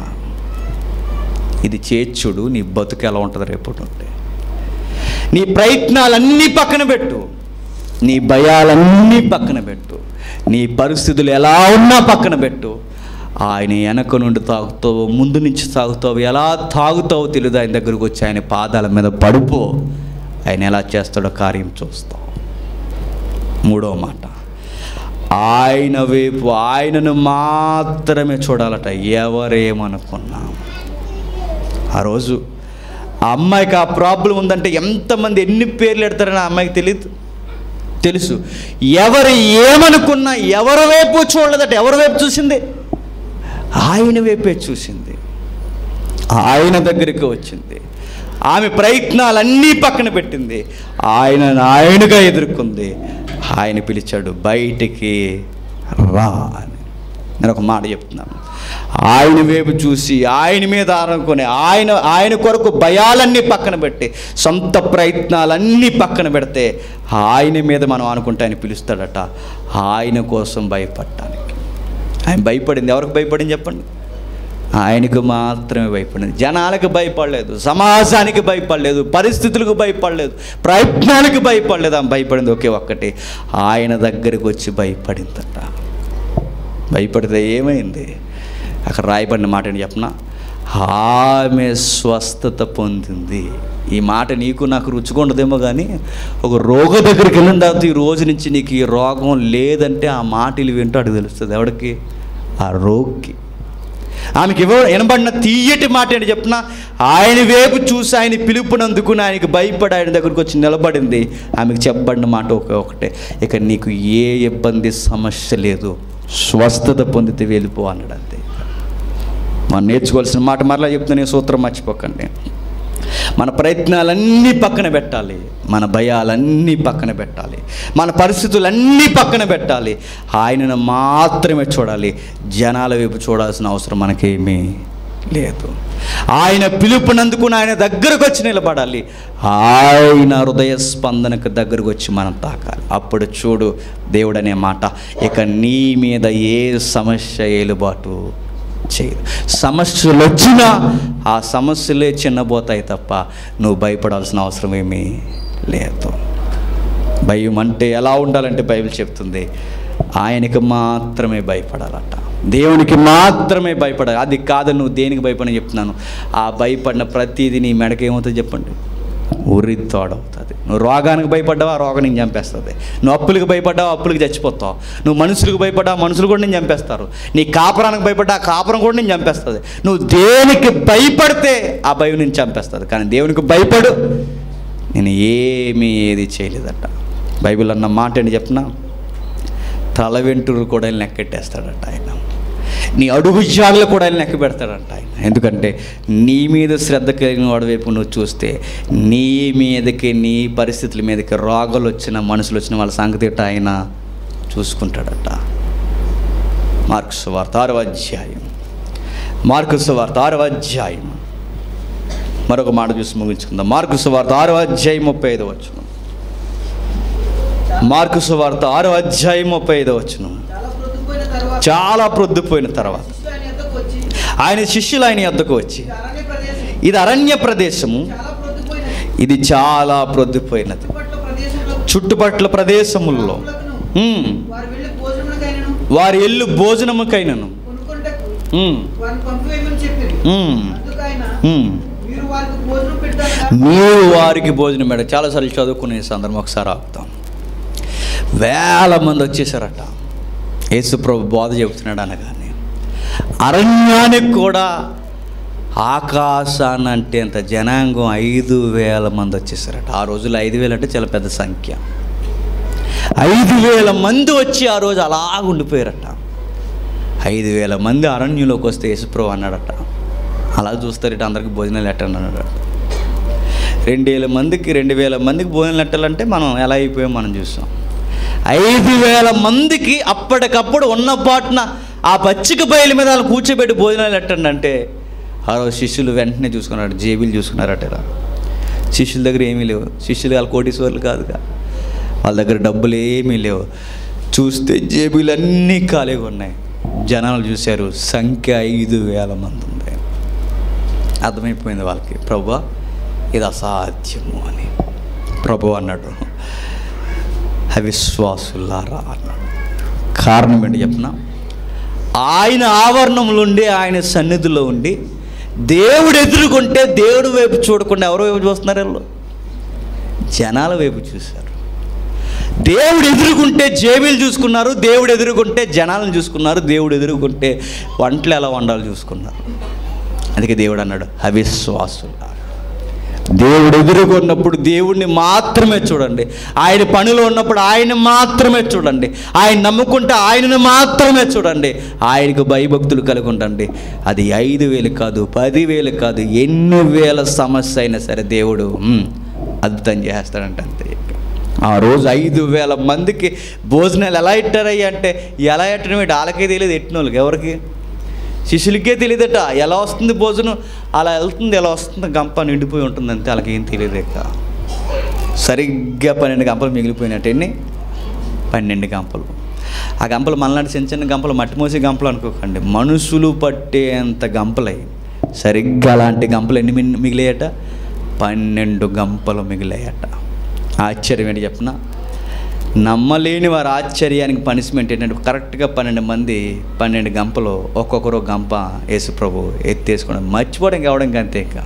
A: ఇది చేర్చుడు నీ బతుకు ఎలా ఉంటుంది రేపటి నుండి నీ ప్రయత్నాలన్నీ పక్కన పెట్టు నీ భయాలన్నీ పక్కన పెట్టు నీ పరిస్థితులు ఎలా ఉన్నా పక్కన పెట్టు ఆయన వెనక నుండి తాగుతావు ముందు నుంచి తాగుతావు ఎలా తాగుతావో తెలియదు ఆయన దగ్గరకు వచ్చి ఆయన పాదాల మీద పడుపో ఆయన ఎలా చేస్తాడో కార్యం చూస్తావు మూడో మాట ఆయన వైపు ఆయనను మాత్రమే చూడాలట ఎవరేమనుకున్నా ఆ రోజు ఆ అమ్మాయికి ఆ ప్రాబ్లం ఉందంటే ఎంతమంది ఎన్ని పేర్లు పెడతారని ఆ అమ్మాయికి తెలియదు తెలుసు ఎవరు ఏమనుకున్నా ఎవరి వైపు చూడలేదట ఎవరి వైపు చూసింది ఆయన వైపే చూసింది ఆయన దగ్గరికి వచ్చింది ఆమె ప్రయత్నాలన్నీ పక్కన పెట్టింది ఆయన ఆయనగా ఎదుర్కొంది ఆయన పిలిచాడు బయటికి రా అని నేను ఒక మాట చెప్తున్నాను ఆయన వైపు చూసి ఆయన మీద ఆనుకొని ఆయన ఆయన కొరకు భయాలన్నీ పక్కన పెట్టి సొంత ప్రయత్నాలన్నీ పక్కన పెడితే ఆయన మీద మనం అనుకుంటే ఆయన పిలుస్తాడట ఆయన కోసం భయపడటానికి ఆయన భయపడింది ఎవరికి భయపడింది చెప్పండి ఆయనకు మాత్రమే భయపడింది జనాలకు భయపడలేదు సమాజానికి భయపడలేదు పరిస్థితులకు భయపడలేదు ప్రయత్నాలకు భయపడలేదు ఆమె భయపడింది ఒకే ఒక్కటి ఆయన దగ్గరికి వచ్చి భయపడిందట భయపడితే ఏమైంది అక్కడ రాయబడిన మాట ఏంటి చెప్పనా ఆమె స్వస్థత పొందింది ఈ మాట నీకు నాకు రుచికొండదేమో కానీ ఒక రోగ దగ్గరికి వెళ్ళిన తర్వాత ఈ రోజు నుంచి నీకు ఈ రోగం లేదంటే ఆ మాటలు వింటూ అడిగి తెలుస్తుంది ఎవడికి ఆ రోగికి ఆమెకి ఇవ్వ వినబడిన తీయటి మాట ఏంటి చెప్పిన ఆయన వైపు చూసి ఆయన పిలుపునందుకుని ఆయనకి భయపడి ఆయన దగ్గరికి వచ్చి నిలబడింది ఆమెకు చెప్పబడిన మాట ఒక ఒకటే ఇక నీకు ఏ ఇబ్బంది సమస్య లేదు స్వస్థత పొందితే వెళ్ళిపో అన్నాడు అంతే మనం నేర్చుకోవాల్సిన మాట మరలా చెప్తున్నా నేను సూత్రం మర్చిపోకండి మన ప్రయత్నాలన్నీ పక్కన పెట్టాలి మన భయాలన్నీ పక్కన పెట్టాలి మన పరిస్థితులన్నీ పక్కన పెట్టాలి ఆయనను మాత్రమే చూడాలి జనాల వైపు చూడాల్సిన అవసరం మనకేమీ లేదు ఆయన పిలుపునందుకుని ఆయన దగ్గరకు వచ్చి నిలబడాలి ఆయన హృదయ స్పందనకు దగ్గరకు వచ్చి మనం తాకాలి అప్పుడు చూడు దేవుడు అనే మాట ఇక నీ మీద ఏ సమస్య ఏలుబాటు చేయదు సమస్యలు వచ్చినా ఆ సమస్యలే చిన్నబోతాయి తప్ప నువ్వు భయపడాల్సిన అవసరం ఏమీ లేదు భయం అంటే ఎలా ఉండాలంటే బైబిల్ చెప్తుంది ఆయనకి మాత్రమే భయపడాలట దేవునికి మాత్రమే భయపడాలి అది కాదని నువ్వు దేనికి భయపడని చెప్తున్నాను ఆ భయపడిన ప్రతిదీ నీ మెడకి ఏమవుతుంది చెప్పండి ఉరి తోడవుతుంది నువ్వు రోగానికి భయపడ్డావా ఆ రోగం నేను చంపేస్తుంది నువ్వు అప్పులకు భయపడ్డావా అప్పులకు చచ్చిపోతావు నువ్వు మనుషులకు భయపడ్డావా మనుషులు కూడా నేను చంపేస్తారు నీ కాపురానికి భయపడ్డా ఆ కాపురం కూడా నేను చంపేస్తుంది నువ్వు దేనికి భయపడితే ఆ భయం నేను చంపేస్తుంది కానీ దేవునికి భయపడు నేను ఏమీ ఏది చేయలేదట బైబిల్ అన్న మాట ఏంటి చెప్పిన తల వెంట్రులు కూడా ఆయన లెక్కెట్టేస్తాడట ఆయన నీ అడుగు జాడలు కూడా ఆయన లెక్క పెడతాడంట ఆయన ఎందుకంటే నీ మీద శ్రద్ధ కలిగిన వాడి వైపు నువ్వు చూస్తే నీ మీదకి నీ పరిస్థితుల మీదకి రోగాలు వచ్చిన మనుషులు వచ్చిన వాళ్ళ సంగతి ఏంటో ఆయన చూసుకుంటాడట మార్క్స్ వార్త ఆరవ అధ్యాయం మార్క్స్ వార్త ఆరవ అధ్యాయం మరొక మాట చూసి ముగించుకుందాం మార్క్స్ వార్త ఆరవ అధ్యాయం ముప్పై ఐదు వచ్చును మార్కు సువార్త ఆరో అధ్యాయం ముప్పై ఐదో వచ్చును
B: చాలా ప్రొద్దుపోయిన తర్వాత
A: చాలా ప్రొద్దుపోయిన తర్వాత
B: శిష్యులు ఆయన యొద్దకు వచ్చి
A: ఆయన శిష్యులు ఆయన యొద్దకు వచ్చి
B: "ఇది అరణ్య ప్రదేశం
A: ఇది అరణ్య ప్రదేశము
B: చాలా ప్రొద్దుపోయినది
A: ఇది చాలా ప్రొద్దుపోయినది
B: చుట్టుపట్ల ప్రదేశంలో
A: చుట్టుపట్ల ప్రదేశములలో
B: పాపులకును
A: ఉమ్,
B: వారు వెళ్ళి భోజనములకైనను
A: వారి ఇల్లు భోజనముకైనను
B: కొనుక్కొనుటకు
A: ఉమ్,
B: వారిని పంపివేయమని చెప్పింది
A: ఉమ్,
B: అందుకు ఆయన
A: ఉమ్.
B: మీరు వారికి భోజనం పెడతారా
A: మీరు వారికి భోజనం పెట్ట చాలాసార్లు చదువుకునే సందర్భం ఒకసారి ఆపుతాం వేల మంది వచ్చేసారట యేసుప్రభు బోధ చెబుతున్నాడు అనగానే అరణ్యానికి కూడా ఆకాశాన్ని అంటే అంత జనాంగం ఐదు వేల మంది వచ్చేసారట ఆ రోజుల్లో ఐదు వేలు అంటే చాలా పెద్ద సంఖ్య ఐదు వేల మంది వచ్చి ఆ రోజు అలా ఉండిపోయారట ఐదు వేల మంది అరణ్యంలోకి వస్తే యేసుప్రభు అన్నాడట అలా చూస్తారట అందరికి భోజనాలు ఎట్టండి అన్నాడట రెండు వేల మందికి రెండు వేల మందికి భోజనం పెట్టాలంటే మనం ఎలా అయిపోయాం మనం చూసాం ఐదు వేల మందికి అప్పటికప్పుడు ఉన్న పాటున ఆ పచ్చిక బయలు మీద వాళ్ళు కూర్చోబెట్టి భోజనాలు పెట్టండి అంటే ఆ రోజు శిష్యులు వెంటనే చూసుకున్నాడు జేబీలు చూసుకున్నారట ఇలా శిష్యుల దగ్గర ఏమీ లేవు శిష్యులు వాళ్ళ కోటీశ్వర్లు కాదుగా వాళ్ళ దగ్గర డబ్బులు ఏమీ లేవు చూస్తే జేబీలు అన్నీ ఖాళీగా ఉన్నాయి జనాలు చూశారు సంఖ్య ఐదు వేల మంది ఉంది అర్థమైపోయింది వాళ్ళకి ప్రభా ఇది అసాధ్యము అని ప్రభు అన్నాడు అవిశ్వాసులారా అన్నాడు కారణం ఏంటి చెప్పిన ఆయన ఆవరణంలో ఉండి ఆయన సన్నిధిలో ఉండి దేవుడు ఎదుర్కొంటే దేవుడు వైపు చూడకుండా ఎవరో వైపు చూస్తున్నారు వీళ్ళు జనాల వైపు చూశారు దేవుడు ఎదుర్కొంటే జేబీలు చూసుకున్నారు దేవుడు ఎదుర్కొంటే జనాలను చూసుకున్నారు దేవుడు ఎదుర్కొంటే వంటలు ఎలా వండాలి చూసుకున్నారు అందుకే దేవుడు అన్నాడు అవిశ్వాసులారా దేవుడు ఎదుర్కొన్నప్పుడు దేవుడిని మాత్రమే చూడండి ఆయన పనిలో ఉన్నప్పుడు ఆయన మాత్రమే చూడండి ఆయన నమ్ముకుంటే ఆయనను మాత్రమే చూడండి ఆయనకు భయభక్తులు కలిగి ఉండండి అది ఐదు వేలు కాదు పదివేలు కాదు ఎన్ని వేల సమస్య అయినా సరే దేవుడు మ్, అద్భుతం చేస్తాడంట అంతే ఆ రోజు ఐదు వేల మందికి భోజనాలు ఎలా ఇట్టారయ్యా అంటే ఎలా ఎట్టడం ఏంటి వాళ్ళకే తెలియదు ఎట్టిన వాళ్ళకి ఎవరికి శిష్యులకే తెలియదట ఎలా వస్తుంది భోజనం అలా వెళ్తుంది ఎలా వస్తుంది గంప నిండిపోయి ఉంటుంది అంతే వాళ్ళకి ఏం తెలియదు ఇక సరిగ్గా పన్నెండు గంపలు మిగిలిపోయినట్టు ఎన్ని పన్నెండు గంపలు ఆ గంపలు మనలాంటి చిన్న చిన్న గంపలు మట్టి మోసే గంపలు అనుకోకండి మనుషులు పట్టేంత గంపలై సరిగ్గా అలాంటి గంపలు ఎన్ని మిన్- మిగిలాయట పన్నెండు గంపలు మిగిలాయట ఆశ్చర్యం ఏంటి చెప్పిన నమ్మలేని వారి ఆశ్చర్యానికి పనిష్మెంట్ ఏంటంటే కరెక్ట్గా పన్నెండు మంది పన్నెండు గంపలు ఒక్కొక్కరు ఒక గంప యేసు ప్రభు ఎత్తేసుకోవడం మర్చిపోవడం కావడం అంతే ఇంకా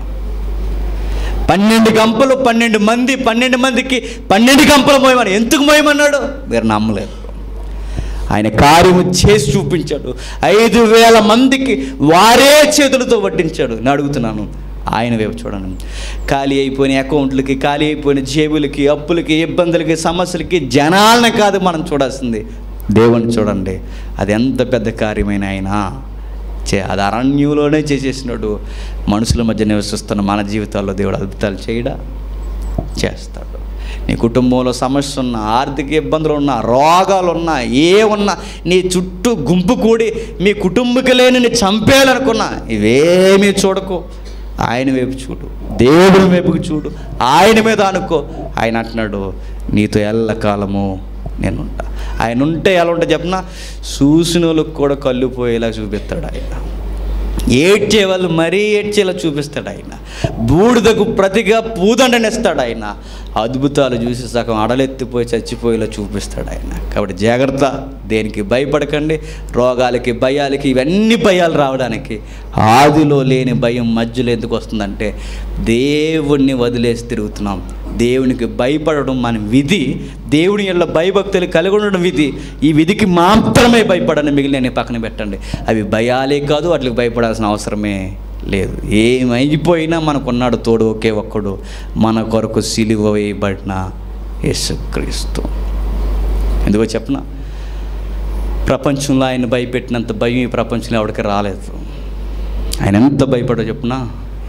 A: పన్నెండు గంపలు పన్నెండు మంది పన్నెండు మందికి పన్నెండు గంపలు మోయమని ఎందుకు మోయమన్నాడు మీరు నమ్మలేదు ఆయన కార్యము చేసి చూపించాడు ఐదు వేల మందికి వారే చేతులతో వడ్డించాడు నేను అడుగుతున్నాను ఆయన వైపు చూడండి ఖాళీ అయిపోయిన అకౌంట్లకి ఖాళీ అయిపోయిన జేబులకి అప్పులకి ఇబ్బందులకి సమస్యలకి జనాలను కాదు మనం చూడాల్సింది దేవుని చూడండి అది ఎంత పెద్ద కార్యమైన ఆయన చే అది అరణ్యంలోనే చేసేసినాడు మనుషుల మధ్య నివసిస్తున్న మన జీవితాల్లో దేవుడు అద్భుతాలు చేయడా చేస్తాడు నీ కుటుంబంలో సమస్య ఉన్నా ఆర్థిక ఇబ్బందులు ఉన్నా రోగాలు ఉన్నా ఏ ఉన్నా నీ చుట్టూ గుంపు కూడి మీ కుటుంబకులేని నీ చంపేయాలనుకున్నా ఇవేమీ చూడకు ఆయన వైపు చూడు దేవుడి వైపుకి చూడు ఆయన మీద అనుకో ఆయన అంటున్నాడు నీతో ఎల్లకాలము నేను ఉంటా ఆయన ఉంటే ఎలా ఉంటా చెప్పిన చూసిన వాళ్ళకి కూడా కళ్ళు పోయేలా చూపిస్తాడు ఆయన ఏడ్చే వాళ్ళు మరీ ఏడ్చేలా చూపిస్తాడు ఆయన బూడిదకు ప్రతిగా పూదండనిస్తాడు ఆయన అద్భుతాలు చూసి సగం అడలెత్తిపోయి చచ్చిపోయేలా చూపిస్తాడు ఆయన కాబట్టి జాగ్రత్త దేనికి భయపడకండి రోగాలకి భయాలకి ఇవన్నీ భయాలు రావడానికి ఆదిలో లేని భయం మధ్యలో ఎందుకు వస్తుందంటే దేవుణ్ణి వదిలేసి తిరుగుతున్నాం దేవునికి భయపడడం మన విధి దేవుని యొక్క భయభక్తులు కలిగి ఉండడం విధి ఈ విధికి మాత్రమే భయపడని మిగిలిన పక్కన పెట్టండి అవి భయాలే కాదు వాటికి భయపడాల్సిన అవసరమే లేదు ఏమైపోయినా మనకున్నాడు తోడు ఒకే ఒక్కడు మన కొరకు సిలువ వేయబడిన యేసుక్రీస్తు ఎందుకో చెప్పనా ప్రపంచంలో ఆయన భయపెట్టినంత భయం ఈ ప్రపంచంలో ఎవరికి రాలేదు ఆయన ఎంత భయపడో చెప్పునా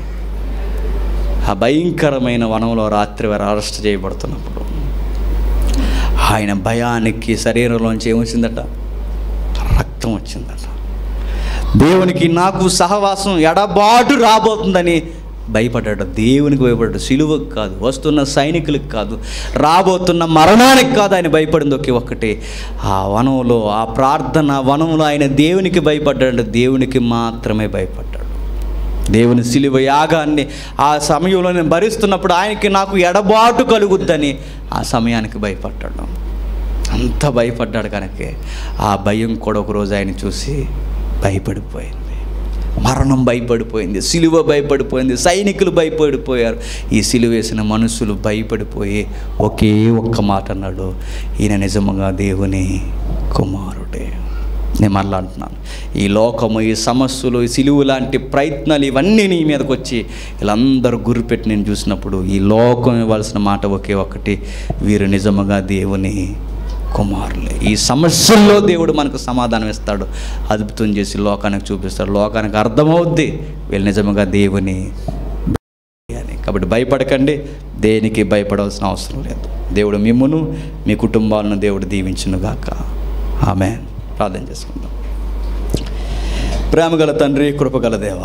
A: ఆ భయంకరమైన వనంలో రాత్రి వారు అరెస్ట్ చేయబడుతున్నప్పుడు ఆయన భయానికి శరీరంలోంచి ఏమొచ్చిందట రక్తం వచ్చిందట దేవునికి నాకు సహవాసం ఎడబాటు రాబోతుందని భయపడ్డాడు దేవునికి భయపడ్డాడు సిలువకు కాదు వస్తున్న సైనికులకు కాదు రాబోతున్న మరణానికి కాదు ఆయన భయపడింది ఒకే ఒక్కటే ఆ వనంలో ఆ ప్రార్థన వనంలో ఆయన దేవునికి భయపడ్డాడు దేవునికి మాత్రమే భయపడ్డాడు దేవుని సిలువ యాగాన్ని ఆ సమయంలో నేను భరిస్తున్నప్పుడు ఆయనకి నాకు ఎడబాటు కలుగుద్దని ఆ సమయానికి భయపడ్డాడు అంత భయపడ్డాడు కనుక ఆ భయం కూడా ఒకరోజు ఆయన చూసి భయపడిపోయింది మరణం భయపడిపోయింది సిలువ భయపడిపోయింది సైనికులు భయపడిపోయారు ఈ సిలువ వేసిన మనుషులు భయపడిపోయి ఒకే ఒక్క మాట అన్నాడు ఈయన నిజముగా దేవుని కుమారుడే నేను మళ్ళీ అంటున్నాను ఈ లోకము ఈ సమస్యలు ఈ సిలువు లాంటి ప్రయత్నాలు ఇవన్నీ నీ మీదకి వచ్చి వీళ్ళందరూ గురిపెట్టి నేను చూసినప్పుడు ఈ లోకం ఇవ్వాల్సిన మాట ఒకే ఒక్కటి వీరు నిజముగా దేవుని కుమారులే ఈ సమస్యల్లో దేవుడు మనకు సమాధానం ఇస్తాడు అద్భుతం చేసి లోకానికి చూపిస్తాడు లోకానికి అర్థమవుద్ది వీళ్ళు నిజముగా దేవుని అని కాబట్టి భయపడకండి దేనికి భయపడవలసిన అవసరం లేదు దేవుడు మిమ్మును మీ కుటుంబాలను దేవుడు దీవించునుగాక ఆమె ప్రార్థన చేసుకుందాం ప్రేమగల తండ్రి కృపగల దేవ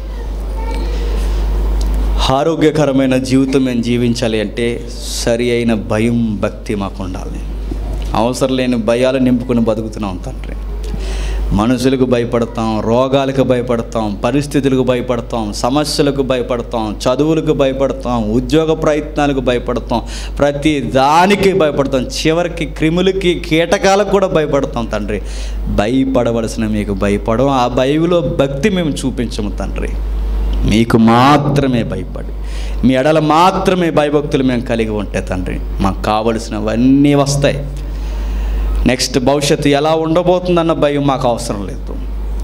A: ఆరోగ్యకరమైన జీవితం మేము జీవించాలి అంటే సరి అయిన భయం భక్తి మాకు ఉండాలి అవసరం లేని భయాలు నింపుకుని బతుకుతున్నాం తండ్రి మనుషులకు భయపడతాం రోగాలకు భయపడతాం పరిస్థితులకు భయపడతాం సమస్యలకు భయపడతాం చదువులకు భయపడతాం ఉద్యోగ ప్రయత్నాలకు భయపడతాం ప్రతి దానికి భయపడతాం చివరికి క్రిములకి కీటకాలకు కూడా భయపడతాం తండ్రి భయపడవలసిన మీకు భయపడం ఆ భయంలో భక్తి మేము చూపించము తండ్రి మీకు మాత్రమే భయపడి మీ ఎడల మాత్రమే భయభక్తులు మేము కలిగి ఉంటే తండ్రి మాకు కావలసినవన్నీ వస్తాయి నెక్స్ట్ భవిష్యత్తు ఎలా ఉండబోతుందన్న భయం మాకు అవసరం లేదు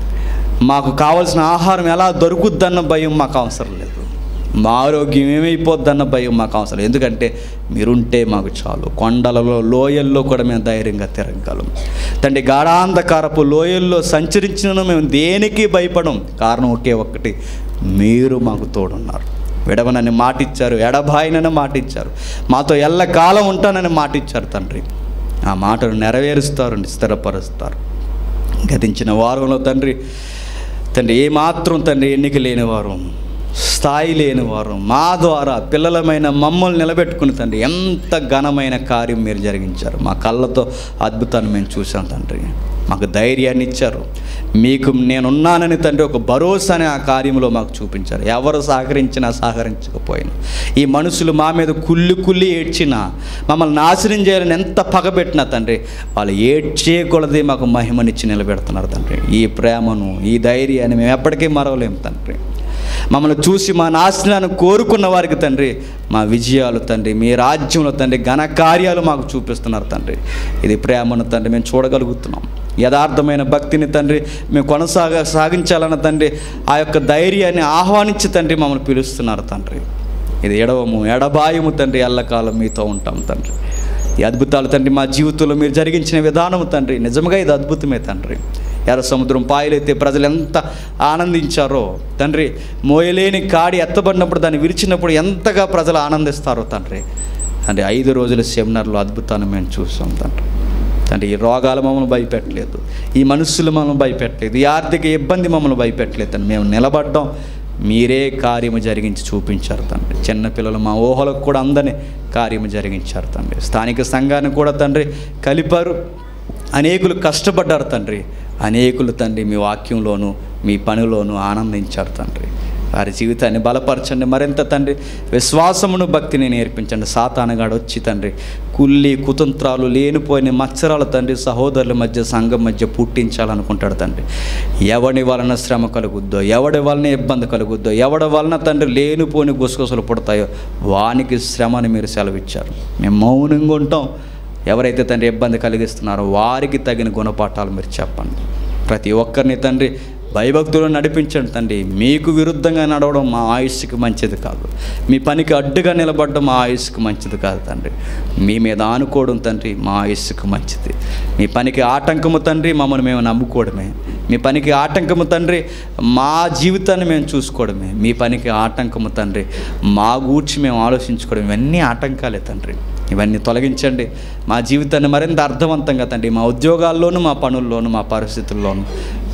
A: మాకు కావలసిన ఆహారం ఎలా దొరుకుద్దన్న భయం మాకు అవసరం లేదు మా ఆరోగ్యం ఏమైపోద్దన్న భయం మాకు అవసరం లేదు ఎందుకంటే మీరుంటే మాకు చాలు కొండలలో లోయల్లో కూడా మేము ధైర్యంగా తిరగగలం తండ్రి గాఢాంధకారపు లోయల్లో సంచరించిన మేము దేనికి భయపడం కారణం ఒకే ఒక్కటి మీరు మాకు తోడున్నారు విడవనని మాటిచ్చారు ఎడబాయినని మాటిచ్చారు మాతో ఎల్లకాలం ఉంటానని మాటిచ్చారు తండ్రి ఆ మాటను నెరవేరుస్తారు స్థిరపరుస్తారు గతించిన వారంలో తండ్రి తండ్రి ఏమాత్రం తండ్రి ఎన్నిక లేని వారు స్థాయి లేని వారు మా ద్వారా పిల్లలమైన మమ్మల్ని నిలబెట్టుకుని తండ్రి ఎంత ఘనమైన కార్యం మీరు జరిగించారు మా కళ్ళతో అద్భుతాన్ని మేము చూసాం తండ్రి మాకు ధైర్యాన్ని ఇచ్చారు మీకు నేనున్నానని తండ్రి ఒక భరోసాని ఆ కార్యంలో మాకు చూపించారు ఎవరు సహకరించినా సహకరించకపోయినా ఈ మనుషులు మా మీద కుళ్ళి కుళ్ళి ఏడ్చినా మమ్మల్ని నాశనం చేయాలని ఎంత పగబెట్టినా తండ్రి వాళ్ళు ఏడ్చే కొలది మాకు మహిమనిచ్చి నిలబెడుతున్నారు తండ్రి ఈ ప్రేమను ఈ ధైర్యాన్ని మేము ఎప్పటికీ మరవలేము తండ్రి మమ్మల్ని చూసి మా నాశనాన్ని కోరుకున్న వారికి తండ్రి మా విజయాలు తండ్రి మీ రాజ్యంలో తండ్రి ఘన కార్యాలు మాకు చూపిస్తున్నారు తండ్రి ఇది ప్రేమను తండ్రి మేము చూడగలుగుతున్నాం యథార్థమైన భక్తిని తండ్రి మేము కొనసాగ సాగించాలన్న తండ్రి ఆ యొక్క ధైర్యాన్ని ఆహ్వానించి తండ్రి మమ్మల్ని పిలుస్తున్నారు తండ్రి ఇది ఎడవము ఎడబాయము తండ్రి ఎల్లకాలం మీతో ఉంటాం తండ్రి ఈ అద్భుతాలు తండ్రి మా జీవితంలో మీరు జరిగించిన విధానం తండ్రి నిజంగా ఇది అద్భుతమే తండ్రి ఎర్ర సముద్రం పాయలైతే ప్రజలు ఎంత ఆనందించారో తండ్రి మోయలేని కాడి ఎత్తబడినప్పుడు దాన్ని విరిచినప్పుడు ఎంతగా ప్రజలు ఆనందిస్తారో తండ్రి తండ్రి ఐదు రోజుల సెమినార్లో అద్భుతాన్ని మేము చూసాం తండ్రి తండ్రి ఈ రోగాలు మమ్మల్ని భయపెట్టలేదు ఈ మనుషులు మమ్మల్ని భయపెట్టలేదు ఈ ఆర్థిక ఇబ్బంది మమ్మల్ని భయపెట్టలేదు తండ్రి మేము నిలబడ్డాం మీరే కార్యము జరిగించి చూపించారు తండ్రి చిన్నపిల్లలు మా ఊహలకు కూడా అందని కార్యము జరిగించారు తండ్రి స్థానిక సంఘాన్ని కూడా తండ్రి కలిపారు అనేకులు కష్టపడ్డారు తండ్రి అనేకులు తండ్రి మీ వాక్యంలోను మీ పనిలోను ఆనందించారు తండ్రి వారి జీవితాన్ని బలపరచండి మరింత తండ్రి విశ్వాసమును భక్తిని నేర్పించండి సాతానగాడు వచ్చి తండ్రి కుల్లి కుతంత్రాలు లేనిపోయిన మత్సరాలు తండ్రి సహోదరుల మధ్య సంఘం మధ్య పుట్టించాలనుకుంటాడు తండ్రి ఎవడి వలన శ్రమ కలుగుద్దో ఎవడి వలన ఇబ్బంది కలుగుద్దో ఎవడి వలన తండ్రి లేనిపోని గుసగుసలు పుడతాయో వానికి శ్రమని మీరు సెలవిచ్చారు మేము మౌనంగా ఉంటాం ఎవరైతే తండ్రి ఇబ్బంది కలిగిస్తున్నారో వారికి తగిన గుణపాఠాలు మీరు చెప్పండి ప్రతి ఒక్కరిని తండ్రి భయభక్తులు నడిపించండి తండ్రి మీకు విరుద్ధంగా నడవడం మా ఆయుష్కి మంచిది కాదు మీ పనికి అడ్డుగా నిలబడడం మా ఆయుష్కి మంచిది కాదు తండ్రి మీ మీద ఆనుకోవడం తండ్రి మా ఆయుష్కి మంచిది మీ పనికి ఆటంకము తండ్రి మమ్మల్ని మేము నమ్ముకోవడమే మీ పనికి ఆటంకము తండ్రి మా జీవితాన్ని మేము చూసుకోవడమే మీ పనికి ఆటంకము తండ్రి మా గూర్చి మేము ఆలోచించుకోవడం ఇవన్నీ ఆటంకాలే తండ్రి ఇవన్నీ తొలగించండి మా జీవితాన్ని మరింత అర్థవంతంగా తండ్రి మా ఉద్యోగాల్లోనూ మా పనుల్లోనూ మా పరిస్థితుల్లోనూ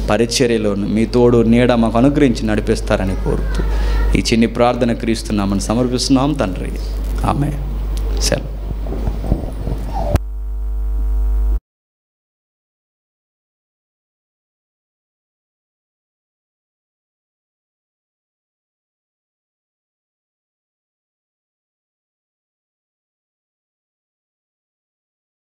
A: పరిచర్యలోను మీ తోడు నీడ మాకు అనుగ్రహించి నడిపిస్తారని కోరుతూ ఈ చిన్ని ప్రార్థన క్రీస్తున్నామని సమర్పిస్తున్నాం తండ్రి ఆమె సెలవు